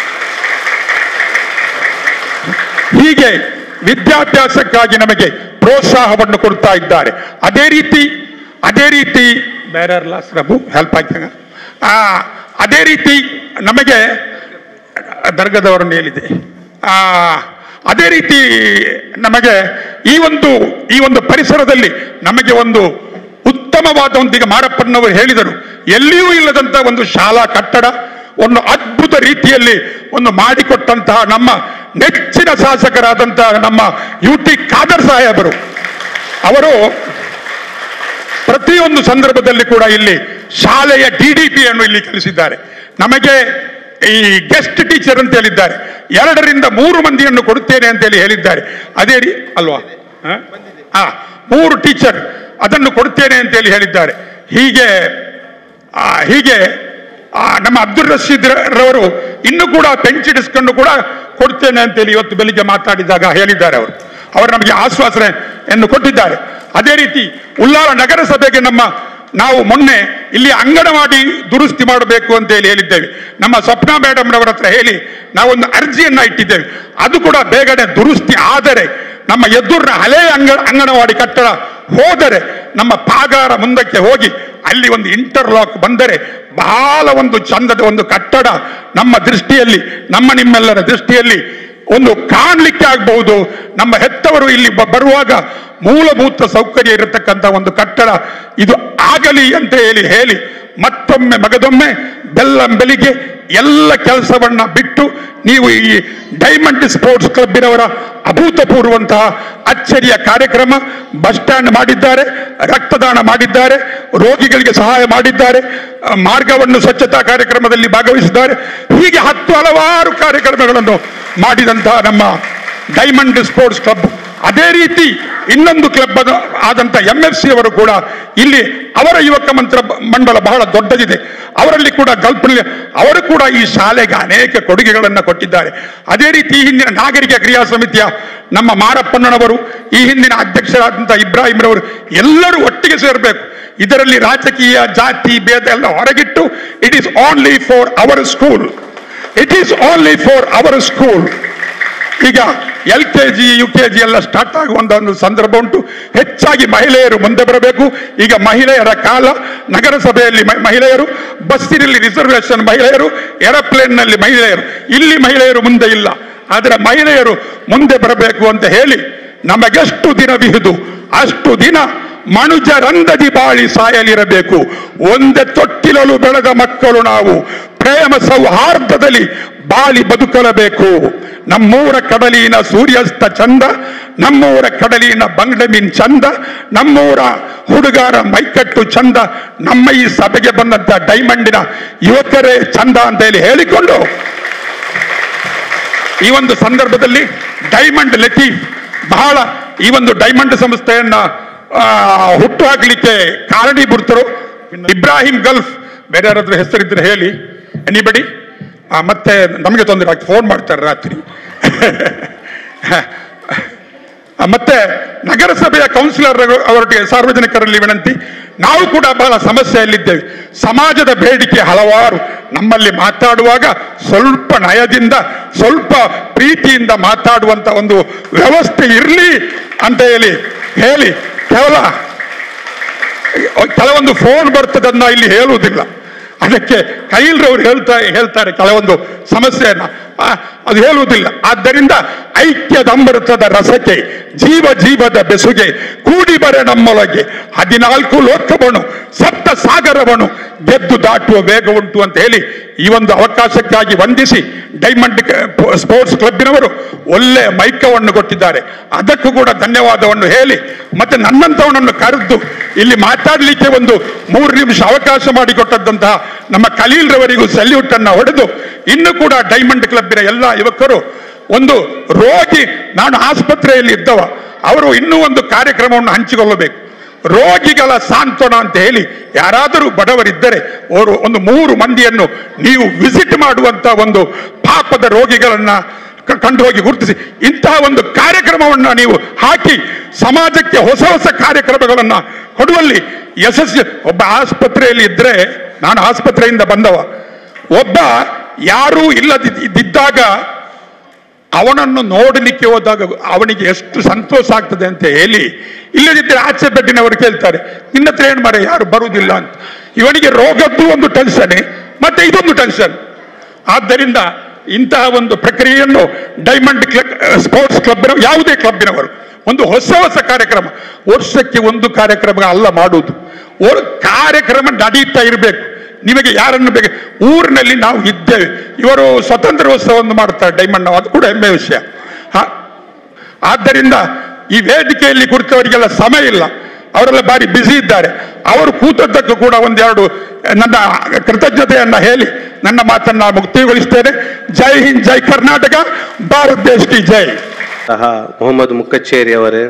S5: ಹೀಗೆ ವಿದ್ಯಾಭ್ಯಾಸಕ್ಕಾಗಿ ನಮಗೆ ಪ್ರೋತ್ಸಾಹವನ್ನು ಕೊಡ್ತಾ ಇದ್ದಾರೆ ಅದೇ ರೀತಿ ಅದೇ ರೀತಿ ಬೇರೆ ಪ್ರಭು ಹೆಲ್ಪ್ ಆಯ್ತಾಗ ಆ ಅದೇ ರೀತಿ ನಮಗೆ ದರ್ಗದವರನ್ನು ಹೇಳಿದೆ ಆ ಅದೇ ರೀತಿ ನಮಗೆ ಈ ಒಂದು ಈ ಒಂದು ಪರಿಸರದಲ್ಲಿ ನಮಗೆ ಒಂದು ಉತ್ತಮವಾದ ಒಂದಿಗೆ ಮಾರಪ್ಪನವರು ಹೇಳಿದರು ಎಲ್ಲಿಯೂ ಇಲ್ಲದಂತ ಒಂದು ಶಾಲಾ ಕಟ್ಟಡ ಒಂದು ಅದ್ಭುತ ರೀತಿಯಲ್ಲಿ ಒಂದು ಮಾಡಿಕೊಟ್ಟಂತಹ ನಮ್ಮ ನೆಚ್ಚಿನ ಶಾಸಕರಾದಂತಹ ನಮ್ಮ ಯು ಟಿ ಖಾದರ್ ಸಾಹೇಬರು ಅವರು ಪ್ರತಿಯೊಂದು ಸಂದರ್ಭದಲ್ಲಿ ಕೂಡ ಇಲ್ಲಿ ಶಾಲೆಯ ಡಿ ಡಿ ಪಿಯನ್ನು ಇಲ್ಲಿ ಕಲಿಸಿದ್ದಾರೆ ನಮಗೆ ಈ ಗೆಸ್ಟ್ ಟೀಚರ್ ಅಂತ ಹೇಳಿದ್ದಾರೆ ಎರಡರಿಂದ ಮೂರು ಮಂದಿಯನ್ನು ಕೊಡುತ್ತೇನೆ ಅಂತ ಹೇಳಿ ಹೇಳಿದ್ದಾರೆ ಅದೇ ರೀ ಅಲ್ವಾ ಹ? ಆ ಮೂರು ಟೀಚರ್ ಅದನ್ನು ಕೊಡುತ್ತೇನೆ ಅಂತ ಹೇಳಿ ಹೇಳಿದ್ದಾರೆ ಹೀಗೆ ಆ, ಹೀಗೆ ಆ, ನಮ್ಮ ಅಬ್ದುಲ್ ರಶೀದ್ ರ- ರವರು ಇನ್ನೂ ಕೂಡ ಬೆಂಚಿಡಿಸ್ಕೊಂಡು ಕೂಡ ಕೊಡ್ತೇನೆ ಅಂತೇಳಿ ಇವತ್ತು ಬೆಳಿಗ್ಗೆ ಮಾತಾಡಿದಾಗ ಹೇಳಿದ್ದಾರೆ ಅವರು ಅವರು ನಮಗೆ ಆಶ್ವಾಸನೆಯನ್ನು ಕೊಟ್ಟಿದ್ದಾರೆ ಅದೇ ರೀತಿ ಉಲ್ಲಾಳ ನಗರಸಭೆಗೆ ನಮ್ಮ ನಾವು ಮೊನ್ನೆ ಇಲ್ಲಿ ಅಂಗನವಾಡಿ ದುರುಸ್ತಿ ಮಾಡಬೇಕು ಅಂತ ಹೇಳಿ ಹೇಳಿದ್ದೇವೆ ನಮ್ಮ ಸ್ವಪ್ನ ಮೇಡಮ್ ರವರ ಹತ್ರ ಹೇಳಿ ನಾವೊಂದು ಅರ್ಜಿಯನ್ನ ಇಟ್ಟಿದ್ದೇವೆ ಅದು ಕೂಡ ಬೇಗನೆ ದುರುಸ್ತಿ ಆದರೆ ನಮ್ಮ ಎದುರಿನ ಹಳೆಯ ಅಂಗ ಅಂಗನವಾಡಿ ಕಟ್ಟಡ ಹೋದರೆ ನಮ್ಮ ಪಾಗಾರ ಮುಂದಕ್ಕೆ ಹೋಗಿ ಅಲ್ಲಿ ಒಂದು ಇಂಟರ್ಲಾಕ್ ಬಂದರೆ ಬಹಳ ಒಂದು ಚಂದದ ಒಂದು ಕಟ್ಟಡ ನಮ್ಮ ದೃಷ್ಟಿಯಲ್ಲಿ ನಮ್ಮ ನಿಮ್ಮೆಲ್ಲರ ದೃಷ್ಟಿಯಲ್ಲಿ ಒಂದು ಕಾಣಲಿಕ್ಕೆ ಆಗಬಹುದು ನಮ್ಮ ಹೆತ್ತವರು ಇಲ್ಲಿ ಬ- ಬರುವಾಗ ಮೂಲಭೂತ ಸೌಕರ್ಯ ಇರತಕ್ಕಂಥ ಒಂದು ಕಟ್ಟಡ ಇದು ಆಗಲಿ ಅಂತ ಹೇಳಿ ಹೇಳಿ ಮತ್ತೊಮ್ಮೆ ಮಗದೊಮ್ಮೆ ಬೆಲ್ಲಂ ಬೆಳಿಗ್ಗೆ ಎಲ್ಲ ಕೆಲಸವನ್ನ ಬಿಟ್ಟು ನೀವು ಈ ಡೈಮಂಡ್ ಸ್ಪೋರ್ಟ್ಸ್ ಕ್ಲಬ್ಬಿನವರ ಅಭೂತಪೂರ್ವಂತಹ ಅಚ್ಚರಿಯ ಕಾರ್ಯಕ್ರಮ ಬಸ್ ಸ್ಟ್ಯಾಂಡ್ ಮಾಡಿದ್ದಾರೆ ರಕ್ತದಾನ ಮಾಡಿದ್ದಾರೆ ರೋಗಿಗಳಿಗೆ ಸಹಾಯ ಮಾಡಿದ್ದಾರೆ ಆ, ಮಾರ್ಗವನ್ನು ಸ್ವಚ್ಛತಾ ಕಾರ್ಯಕ್ರಮದಲ್ಲಿ ಭಾಗವಹಿಸಿದ್ದಾರೆ ಹೀಗೆ ಹತ್ತು ಹಲವಾರು ಕಾರ್ಯಕ್ರಮಗಳನ್ನು ಮಾಡಿದಂತಹ ನಮ್ಮ ಡೈಮಂಡ್ ಸ್ಪೋರ್ಟ್ಸ್ ಕ್ಲಬ್ ಅದೇ ರೀತಿ ಇನ್ನೊಂದು ಕ್ಲಬ್ ಆದಂತ ಎಂ ಎಫ್ ಸಿ ಅವರು ಕೂಡ ಇಲ್ಲಿ ಅವರ ಯುವಕ ಮಂತ್ರ ಮಂಡಲ ಬಹಳ ದೊಡ್ಡದಿದೆ ಅವರಲ್ಲಿ ಕೂಡ ಗಲ್ಪಲ್ಲಿ ಅವರು ಕೂಡ ಈ ಶಾಲೆಗೆ ಅನೇಕ ಕೊಡುಗೆಗಳನ್ನು ಕೊಟ್ಟಿದ್ದಾರೆ ಅದೇ ರೀತಿ ಈ ಹಿಂದಿನ ನಾಗರಿಕ ಕ್ರಿಯಾ ಸಮಿತಿಯ ನಮ್ಮ ಮಾರಪ್ಪಣ್ಣನವರು ಈ ಹಿಂದಿನ ಅಧ್ಯಕ್ಷರಾದಂತಹ ಇಬ್ರಾಹಿಂರವರು ಎಲ್ಲರೂ ಒಟ್ಟಿಗೆ ಸೇರಬೇಕು ಇದರಲ್ಲಿ ರಾಜಕೀಯ ಜಾತಿ ಭೇದ ಎಲ್ಲ ಹೊರಗಿಟ್ಟು it is only for our school it is only for our school ಈಗ L K G U K G ಎಲ್ಲ ಸ್ಟಾರ್ಟ್ ಆಗುವಂತ ಒಂದು ಸಂದರ್ಭ ಉಂಟು ಹೆಚ್ಚಾಗಿ ಮಹಿಳೆಯರು ಮುಂದೆ ಬರಬೇಕು ಈಗ ಮಹಿಳೆಯರ ಕಾಲ ನಗರಸಭೆಯಲ್ಲಿ ಮ- ಮಹಿಳೆಯರು ಬಸ್ಸಿನಲ್ಲಿ ರಿಸರ್ವೇಶನ್ ಮಹಿಳೆಯರು ಏರೋಪ್ಲೇನ್ ನಲ್ಲಿ ಮಹಿಳೆಯರು ಇಲ್ಲಿ ಮಹಿಳೆಯರು ಮುಂದೆ ಇಲ್ಲ ಆದರೆ ಮಹಿಳೆಯರು ಮುಂದೆ ಬರಬೇಕು ಅಂತ ಹೇಳಿ ನಮಗೆಷ್ಟು ದಿನ ಬಿಹುದು ಅಷ್ಟು ದಿನ ಮನುಜರಂದದಿ ಬಾಳಿ ಸಾಯಲಿರಬೇಕು ಒಂದೇ ತೊಟ್ಟಿಲಲು ಬೆಳೆದ ಮಕ್ಕಳು ನಾವು ಪ್ರೇಮ ಸೌಹಾರ್ದದಲ್ಲಿ ಬಾಳಿ ಬದುಕಲಬೇಕು ನಮ್ಮೂರ ಕಡಲಿನ ಸೂರ್ಯಾಸ್ತ ಚಂದ ನಮ್ಮೂರ ಕಡಲಿನ ಬಂಗ್ಡೆ ಮೀನ್ ಚಂದ ನಮ್ಮೂರ ಹುಡುಗಾರ ಮೈಕಟ್ಟು ಚಂದ ನಮ್ಮ ಈ ಸಭೆಗೆ ಬಂದಂತ ಡೈಮಂಡಿನ ಯುವಕರೇ ಚಂದ ಅಂತ ಹೇಳಿ ಹೇಳಿಕೊಂಡು ಈ ಒಂದು ಸಂದರ್ಭದಲ್ಲಿ ಡೈಮಂಡ್ ಲತೀಫ್ ಬಹಳ ಈ ಒಂದು ಡೈಮಂಡ್ ಸಂಸ್ಥೆಯನ್ನ ಆ, ಹುಟ್ಟು ಹಾಕಲಿಕ್ಕೆ ಕಾರಣೀಭೂತರು ಇಬ್ರಾಹಿಂ ಗಲ್ಫ್ ಬೇರೆ ಯಾರಾದ್ರೂ ಹೆಸರಿದ್ರೆ ಹೇಳಿ ಎನಿಬಡಿ ಮತ್ತೆ ನಮಗೆ ತೊಂದರೆ ಆಗ್ತದೆ ಫೋನ್ ಮಾಡ್ತಾರೆ ರಾತ್ರಿ ಆ, ಮತ್ತೆ ನಗರಸಭೆಯ ಕೌನ್ಸಿಲರ್ ಅವರೊಟ್ಟಿಗೆ ಸಾರ್ವಜನಿಕರಲ್ಲಿ ವಿನಂತಿ ನಾವು ಕೂಡ ಬಹಳ ಸಮಸ್ಯೆಯಲ್ಲಿದ್ದೇವೆ ಸಮಾಜದ ಬೇಡಿಕೆ ಹಲವಾರು ನಮ್ಮಲ್ಲಿ ಮಾತಾಡುವಾಗ ಸ್ವಲ್ಪ ನಯದಿಂದ ಸ್ವಲ್ಪ ಪ್ರೀತಿಯಿಂದ ಮಾತಾಡುವಂತ ಒಂದು ವ್ಯವಸ್ಥೆ ಇರಲಿ ಅಂತ ಹೇಳಿ ಹೇಳಿ ಕೇವಲ ಕೆಲವೊಂದು ಫೋನ್ ಬರ್ತದನ್ನ ಇಲ್ಲಿ ಹೇಳುವುದಿಲ್ಲ ಅದಕ್ಕೆ ಕೈಲ್ರವ್ರು ಹೇಳ್ತಾ ಹೇಳ್ತಾರೆ ಕೆಲವೊಂದು ಸಮಸ್ಯೆಯನ್ನ ಆ, ಅದು ಹೇಳುವುದಿಲ್ಲ ಆದ್ದರಿಂದ ಐಕ್ಯದ ಅಮೃತದ ರಸಕ್ಕೆ ಜೀವ ಜೀವದ ಬೆಸುಗೆ ಕೂಡಿ ಬರೆ ನಮ್ಮೊಳಗೆ ಹದಿನಾಲ್ಕು ಲೋಕವನು ಸಪ್ತ ಸಾಗರವನು ಗೆದ್ದು ದಾಟುವ ವೇಗ ಉಂಟು ಅಂತ ಹೇಳಿ ಈ ಒಂದು ಅವಕಾಶಕ್ಕಾಗಿ ವಂದಿಸಿ ಡೈಮಂಡ್ ಕ- ಸ್ಪೋರ್ಟ್ಸ್ ಕ್ಲಬ್ಬಿನವರು ಒಳ್ಳೆ ಮೈಕವನ್ನು ಕೊಟ್ಟಿದ್ದಾರೆ ಅದಕ್ಕೂ ಕೂಡ ಧನ್ಯವಾದವನ್ನು ಹೇಳಿ ಮತ್ತೆ ನನ್ನಂತವನನ್ನು ಕರೆದು ಇಲ್ಲಿ ಮಾತಾಡಲಿಕ್ಕೆ ಒಂದು ಮೂರು ನಿಮಿಷ ಅವಕಾಶ ಮಾಡಿಕೊಟ್ಟದ್ದಂತಹ ನಮ್ಮ ಖಲೀಲ್ರವರಿಗೂ ಸಲ್ಯೂಟ್ ಅನ್ನ ಹೊಡೆದು ಇನ್ನು ಕೂಡ ಡೈಮಂಡ್ ಕ್ಲಬ್ಬಿನ ಎಲ್ಲ ಯುವಕರು ಒಂದು ರೋಗಿ ನಾನು ಆಸ್ಪತ್ರೆಯಲ್ಲಿ ಇದ್ದವ ಅವರು ಇನ್ನೂ ಒಂದು ಕಾರ್ಯಕ್ರಮವನ್ನು ಹಂಚಿಕೊಳ್ಳಬೇಕು ರೋಗಿಗಳ ಸಾಂತ್ವನ ಅಂತ ಹೇಳಿ ಯಾರಾದರೂ ಬಡವರಿದ್ದರೆ ಅವರು ಒಂದು ಮೂರು ಮಂದಿಯನ್ನು ನೀವು ವಿಸಿಟ್ ಮಾಡುವಂತ ಒಂದು ಪಾಪದ ರೋಗಿಗಳನ್ನ ಕ- ಕಂಡು ಹೋಗಿ ಗುರುತಿಸಿ ಇಂತಹ ಒಂದು ಕಾರ್ಯಕ್ರಮವನ್ನ ನೀವು ಹಾಕಿ ಸಮಾಜಕ್ಕೆ ಹೊಸ ಹೊಸ ಕಾರ್ಯಕ್ರಮಗಳನ್ನ ಕೊಡುವಲ್ಲಿ ಯಶಸ್ವಿ ಒಬ್ಬ ಆಸ್ಪತ್ರೆಯಲ್ಲಿ ಇದ್ರೆ ನಾನು ಆಸ್ಪತ್ರೆಯಿಂದ ಬಂದವ ಒಬ್ಬ ಯಾರೂ ಇಲ್ಲದಿದ್ದಾಗ ಅವನನ್ನು ನೋಡಲಿಕ್ಕೆ ಹೋದಾಗ ಅವನಿಗೆ ಎಷ್ಟು ಸಂತೋಷ ಆಗ್ತದೆ ಅಂತ ಹೇಳಿ ಇಲ್ಲದಿದ್ದರೆ ಆಚೆ ಬೆಡ್ಡಿನವರು ಕೇಳ್ತಾರೆ ನಿನ್ನ ಹತ್ರ ಏನು ಮಾರೆ ಯಾರು ಬರುವುದಿಲ್ಲ ಅಂತ ಇವನಿಗೆ ರೋಗದ್ದು ಒಂದು ಟೆನ್ಷನ್ ಮತ್ತೆ ಇದೊಂದು ಟೆನ್ಷನ್ ಆದ್ದರಿಂದ ಇಂತಹ ಒಂದು ಪ್ರಕ್ರಿಯೆಯನ್ನು ಡೈಮಂಡ್ ಕ್ಲಬ್ ಸ್ಪೋರ್ಟ್ಸ್ ಕ್ಲಬ್ನ ಯಾವುದೇ ಕ್ಲಬ್ಬಿನವರು ಒಂದು ಹೊಸ ಹೊಸ ಕಾರ್ಯಕ್ರಮ ವರ್ಷಕ್ಕೆ ಒಂದು ಕಾರ್ಯಕ್ರಮ ಅಲ್ಲ ಮಾಡುವುದು ಒಂದು ಕಾರ್ಯಕ್ರಮ ನಡೀತಾ ಇರಬೇಕು ನಿಮಗೆ ಯಾರನ್ನು ಬೇಕು ಊರಿನಲ್ಲಿ ನಾವು ಇದ್ದೇವೆ ಇವರು ಸ್ವತಂತ್ರೋತ್ಸವವನ್ನು ಮಾಡ್ತಾರೆ ಡೈಮಂಡ್ ನಾವು ಅದು ಕೂಡ ಹೆಮ್ಮೆ ವಿಷಯ ಹ? ಆದ್ದರಿಂದ ಈ ವೇದಿಕೆಯಲ್ಲಿ ಕುರಿತವರಿಗೆಲ್ಲ ಸಮಯ ಇಲ್ಲ ಅವರೆಲ್ಲ ಬಾರಿ ಬ್ಯುಸಿ ಇದ್ದಾರೆ ಅವರು ಕೂತದ್ದಕ್ಕೂ ಕೂಡ ಒಂದೆರಡು ನನ್ನ ಕೃತಜ್ಞತೆಯನ್ನ ಹೇಳಿ ನನ್ನ ಮಾತನ್ನ ಮುಕ್ತಿಗೊಳಿಸ್ತೇನೆ ಜೈ ಹಿಂದ್ ಜೈ ಕರ್ನಾಟಕ ಭಾರತ್ ದೇಶ್ ಕಿ ಜೈ
S6: ಸಹ ಮೊಹಮ್ಮದ್ ಮುಕ್ಕಚ್ಚೇರಿ ಅವರೇ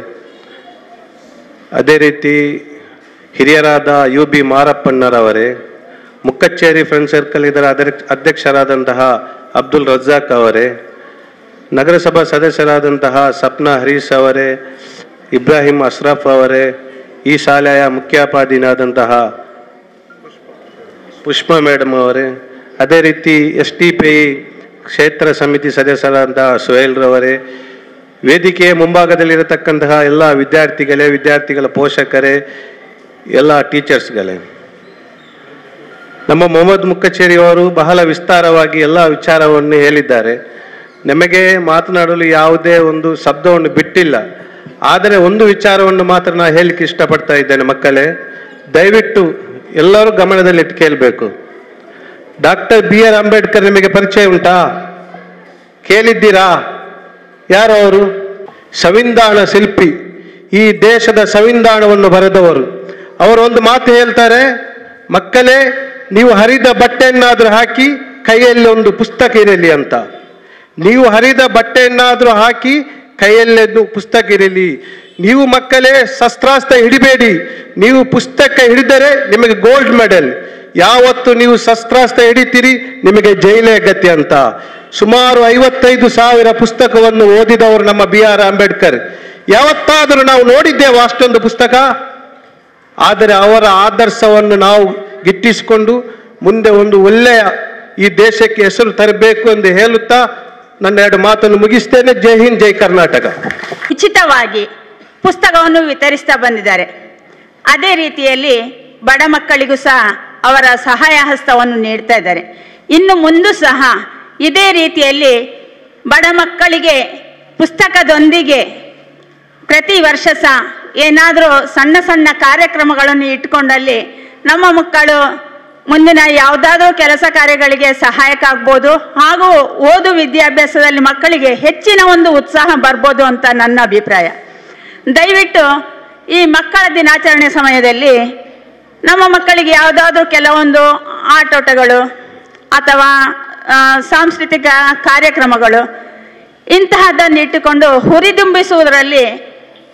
S6: ಅದೇ ರೀತಿ ಹಿರಿಯರಾದ ಯು ಬಿ ಮಾರಪ್ಪಣ್ಣರವರೇ ಮುಕ್ಕಚ್ಚೇರಿ ಫ್ರೆಂಡ್ ಸರ್ಕಲ್ ಇದರ ಅಧ್ಯಕ್ಷ- ಅಧ್ಯಕ್ಷರಾದಂತಹ ಅಬ್ದುಲ್ ರಜಾಕ್ ಅವರೇ ನಗರಸಭಾ ಸದಸ್ಯರಾದಂತಹ ಸಪ್ನಾ ಹರೀಶ್ ಅವರೇ ಇಬ್ರಾಹಿಂ ಅಶ್ರಫ್ ಅವರೇ ಈ ಶಾಲೆಯ ಮುಖ್ಯೋಪಾಧ್ಯಾಯನಾದಂತಹ ಪುಷ್ಪ ಮೇಡಮ್ ಅವರೇ ಅದೇ ರೀತಿ ಎಸ್ ಟಿ ಪಿ ಕ್ಷೇತ್ರ ಸಮಿತಿ ಸದಸ್ಯರಾದಂತಹ ಸುಹೇಲ್ ರವರೇ ವೇದಿಕೆಯ ಮುಂಭಾಗದಲ್ಲಿರತಕ್ಕಂತಹ ಎಲ್ಲ ವಿದ್ಯಾರ್ಥಿಗಳೇ ವಿದ್ಯಾರ್ಥಿಗಳ ಪೋಷಕರೇ ಎಲ್ಲ ಟೀಚರ್ಸ್ಗಳೇ ನಮ್ಮ ಮೊಹಮ್ಮದ್ ಮುಕ್ಕಚೇರಿ ಅವರು ಬಹಳ ವಿಸ್ತಾರವಾಗಿ ಎಲ್ಲ ವಿಚಾರವನ್ನು ಹೇಳಿದ್ದಾರೆ ನಮಗೆ ಮಾತನಾಡಲು ಯಾವುದೇ ಒಂದು ಶಬ್ದವನ್ನು ಬಿಟ್ಟಿಲ್ಲ ಆದರೆ ಒಂದು ವಿಚಾರವನ್ನು ಮಾತ್ರ ನಾನು ಹೇಳಲಿಕ್ಕೆ ಇಷ್ಟಪಡ್ತಾ ಇದ್ದೇನೆ ಮಕ್ಕಳೇ ದಯವಿಟ್ಟು ಎಲ್ಲರೂ ಗಮನದಲ್ಲಿಟ್ಟು ಕೇಳಬೇಕು ಡಾಕ್ಟರ್ ಬಿ ಆರ್ ಅಂಬೇಡ್ಕರ್ ನಿಮಗೆ ಪರಿಚಯ ಉಂಟಾ ಕೇಳಿದ್ದೀರಾ ಯಾರು ಅವರು ಸಂವಿಧಾನ ಶಿಲ್ಪಿ ಈ ದೇಶದ ಸಂವಿಧಾನವನ್ನು ಬರೆದವರು ಅವರು ಒಂದು ಮಾತು ಹೇಳ್ತಾರೆ ಮಕ್ಕಳೇ ನೀವು ಹರಿದ ಬಟ್ಟೆಯನ್ನಾದರೂ ಹಾಕಿ ಕೈಯಲ್ಲಿ ಒಂದು ಪುಸ್ತಕ ಇರಲಿ ಅಂತ ನೀವು ಹರಿದ ಬಟ್ಟೆಯನ್ನಾದರೂ ಹಾಕಿ ಕೈಯಲ್ಲಿ ಒಂದು ಪುಸ್ತಕ ಇರಲಿ ನೀವು ಮಕ್ಕಳೇ ಶಸ್ತ್ರಾಸ್ತ್ರ ಹಿಡಿಬೇಡಿ ನೀವು ಪುಸ್ತಕ ಹಿಡಿದರೆ ನಿಮಗೆ ಗೋಲ್ಡ್ ಮೆಡಲ್ ಯಾವತ್ತು ನೀವು ಶಸ್ತ್ರಾಸ್ತ್ರ ಹಿಡಿತೀರಿ ನಿಮಗೆ ಜೈಲೇ ಗತಿ ಅಂತ ಸುಮಾರು ಐವತ್ತೈದು ಸಾವಿರ ಪುಸ್ತಕವನ್ನು ಓದಿದವರು ನಮ್ಮ ಬಿ ಆರ್ ಅಂಬೇಡ್ಕರ್ ಯಾವತ್ತಾದರೂ ನಾವು ನೋಡಿದ್ದೇವೆ ಅಷ್ಟೊಂದು ಪುಸ್ತಕ ಆದರೆ ಅವರ ಆದರ್ಶವನ್ನು ನಾವು ಗಿಟ್ಟಿಸಿಕೊಂಡು ಮುಂದೆ ಒಂದು ಒಳ್ಳೆಯ ಈ ದೇಶಕ್ಕೆ ಹೆಸರು ತರಬೇಕು ಎಂದು ಹೇಳುತ್ತಾ ನನ್ನ ಎರಡು ಮಾತನ್ನು ಮುಗಿಸ್ತೇನೆ ಜೈ ಹಿಂದ್ ಜೈ ಕರ್ನಾಟಕ
S7: ಉಚಿತವಾಗಿ ಪುಸ್ತಕವನ್ನು ವಿತರಿಸ್ತಾ ಬಂದಿದ್ದಾರೆ ಅದೇ ರೀತಿಯಲ್ಲಿ ಬಡ ಮಕ್ಕಳಿಗೂ ಸಹ ಅವರ ಸಹಾಯ ಹಸ್ತವನ್ನು ನೀಡ್ತಾ ಇದ್ದಾರೆ ಇನ್ನು ಮುಂದೂ ಸಹ ಇದೇ ರೀತಿಯಲ್ಲಿ ಬಡ ಮಕ್ಕಳಿಗೆ ಪುಸ್ತಕದೊಂದಿಗೆ ಪ್ರತಿ ವರ್ಷ ಸಹ ಏನಾದರೂ ಸಣ್ಣ ಸಣ್ಣ ಕಾರ್ಯಕ್ರಮಗಳನ್ನು ಇಟ್ಕೊಂಡಲ್ಲಿ ನಮ್ಮ ಮಕ್ಕಳು ಮುಂದಿನ ಯಾವುದಾದ್ರೂ ಕೆಲಸ ಕಾರ್ಯಗಳಿಗೆ ಸಹಾಯಕ ಆಗ್ಬೋದು ಹಾಗೂ ಓದು ವಿದ್ಯಾಭ್ಯಾಸದಲ್ಲಿ ಮಕ್ಕಳಿಗೆ ಹೆಚ್ಚಿನ ಒಂದು ಉತ್ಸಾಹ ಬರ್ಬೋದು ಅಂತ ನನ್ನ ಅಭಿಪ್ರಾಯ ದಯವಿಟ್ಟು ಈ ಮಕ್ಕಳ ದಿನಾಚರಣೆ ಸಮಯದಲ್ಲಿ ನಮ್ಮ ಮಕ್ಕಳಿಗೆ ಯಾವುದಾದ್ರೂ ಕೆಲವೊಂದು ಆಟೋಟಗಳು ಅಥವಾ ಆ, ಸಾಂಸ್ಕೃತಿಕ ಕಾರ್ಯಕ್ರಮಗಳು ಇಂತಹದ್ದನ್ನು ಇಟ್ಟುಕೊಂಡು ಹುರಿದುಂಬಿಸುವುದರಲ್ಲಿ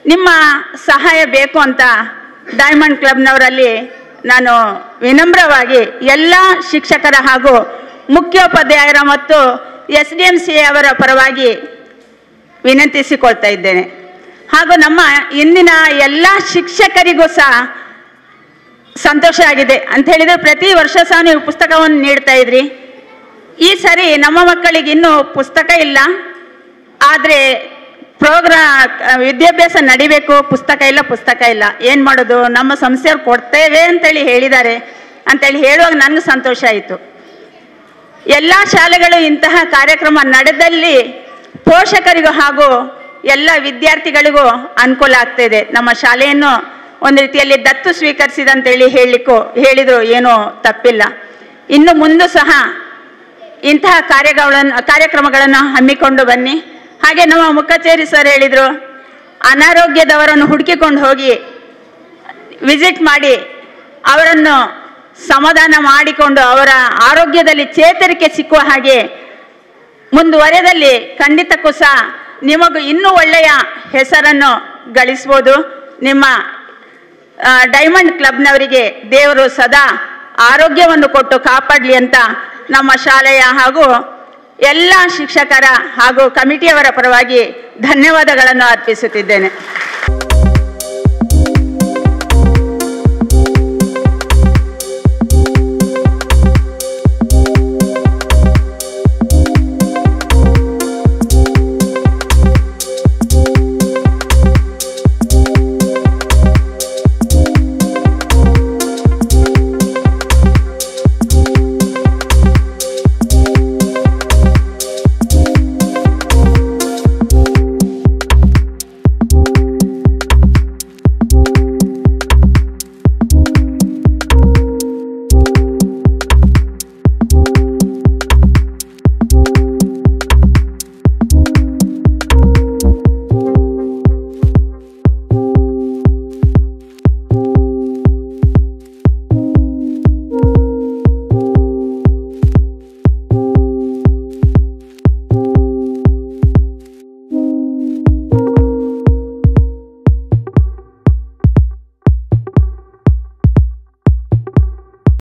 S7: ನಿಮ್ಮ ಸಹಾಯ ಬೇಕು ಅಂತ ಡೈಮಂಡ್ ಕ್ಲಬ್ನವರಲ್ಲಿ ನಾನು ವಿನಮ್ರವಾಗಿ ಎಲ್ಲ ಶಿಕ್ಷಕರ ಹಾಗೂ ಮುಖ್ಯೋಪಾಧ್ಯಾಯರ ಮತ್ತು ಎಸ್ ಡಿ ಎಂ ಸಿ ಅವರ ಪರವಾಗಿ ವಿನಂತಿಸಿಕೊಳ್ತಾ ಇದ್ದೇನೆ ಹಾಗೂ ನಮ್ಮ ಇಂದಿನ ಎಲ್ಲ ಶಿಕ್ಷಕರಿಗೂ ಸಹ ಸಂತೋಷ ಆಗಿದೆ ಅಂತ ಹೇಳಿದ್ರೆ ಪ್ರತಿ ವರ್ಷ ಸಹ ನೀವು ಪುಸ್ತಕವನ್ನು ನೀಡ್ತಾ ಇದ್ರಿ ಈ ಸರಿ ನಮ್ಮ ಮಕ್ಕಳಿಗೆ ಇನ್ನೂ ಪುಸ್ತಕ ಇಲ್ಲ ಆದರೆ ಪ್ರೋಗ್ರಾ ವಿದ್ಯಾಭ್ಯಾಸ ನಡಿಬೇಕು ಪುಸ್ತಕ ಇಲ್ಲ ಪುಸ್ತಕ ಇಲ್ಲ ಏನು ಮಾಡೋದು ನಮ್ಮ ಸಂಸ್ಥೆಯವ್ರು ಕೊಡ್ತೇವೆ ಅಂತೇಳಿ ಹೇಳಿದ್ದಾರೆ ಅಂತೇಳಿ ಹೇಳುವಾಗ ನನಗೂ ಸಂತೋಷ ಆಯಿತು ಎಲ್ಲ ಶಾಲೆಗಳು ಇಂತಹ ಕಾರ್ಯಕ್ರಮ ನಡೆದಲ್ಲಿ ಪೋಷಕರಿಗೂ ಹಾಗೂ ಎಲ್ಲ ವಿದ್ಯಾರ್ಥಿಗಳಿಗೂ ಅನುಕೂಲ ಆಗ್ತಿದೆ ನಮ್ಮ ಶಾಲೆಯನ್ನು ಒಂದು ರೀತಿಯಲ್ಲಿ ದತ್ತು ಸ್ವೀಕರಿಸಿದಂತೇಳಿ ಹೇಳಲಿಕ್ಕೂ ಹೇಳಿದ್ರು ಏನೂ ತಪ್ಪಿಲ್ಲ ಇನ್ನು ಮುಂದೆ ಸಹ ಇಂತಹ ಕಾರ್ಯಗಳನ್ನು ಕಾರ್ಯಕ್ರಮಗಳನ್ನು ಹಮ್ಮಿಕೊಂಡು ಬನ್ನಿ ಹಾಗೆ ನಮ್ಮ ಮುಖಚೇರಿ ಸರ್ ಹೇಳಿದರು ಅನಾರೋಗ್ಯದವರನ್ನು ಹುಡುಕಿಕೊಂಡು ಹೋಗಿ ವಿಸಿಟ್ ಮಾಡಿ ಅವರನ್ನು ಸಮಾಧಾನ ಮಾಡಿಕೊಂಡು ಅವರ ಆರೋಗ್ಯದಲ್ಲಿ ಚೇತರಿಕೆ ಸಿಕ್ಕುವ ಹಾಗೆ ಮುಂದುವರೆದಲ್ಲಿ ಖಂಡಿತಕ್ಕೂ ಸಹ ನಿಮಗೂ ಇನ್ನೂ ಒಳ್ಳೆಯ ಹೆಸರನ್ನು ಗಳಿಸ್ಬೋದು ನಿಮ್ಮ ಆ, ಡೈಮಂಡ್ ಕ್ಲಬ್ನವರಿಗೆ ದೇವರು ಸದಾ ಆರೋಗ್ಯವನ್ನು ಕೊಟ್ಟು ಕಾಪಾಡಲಿ ಅಂತ ನಮ್ಮ ಶಾಲೆಯ ಹಾಗೂ ಎಲ್ಲ ಶಿಕ್ಷಕರ ಹಾಗೂ ಕಮಿಟಿಯವರ ಪರವಾಗಿ ಧನ್ಯವಾದಗಳನ್ನು ಅರ್ಪಿಸುತ್ತಿದ್ದೇನೆ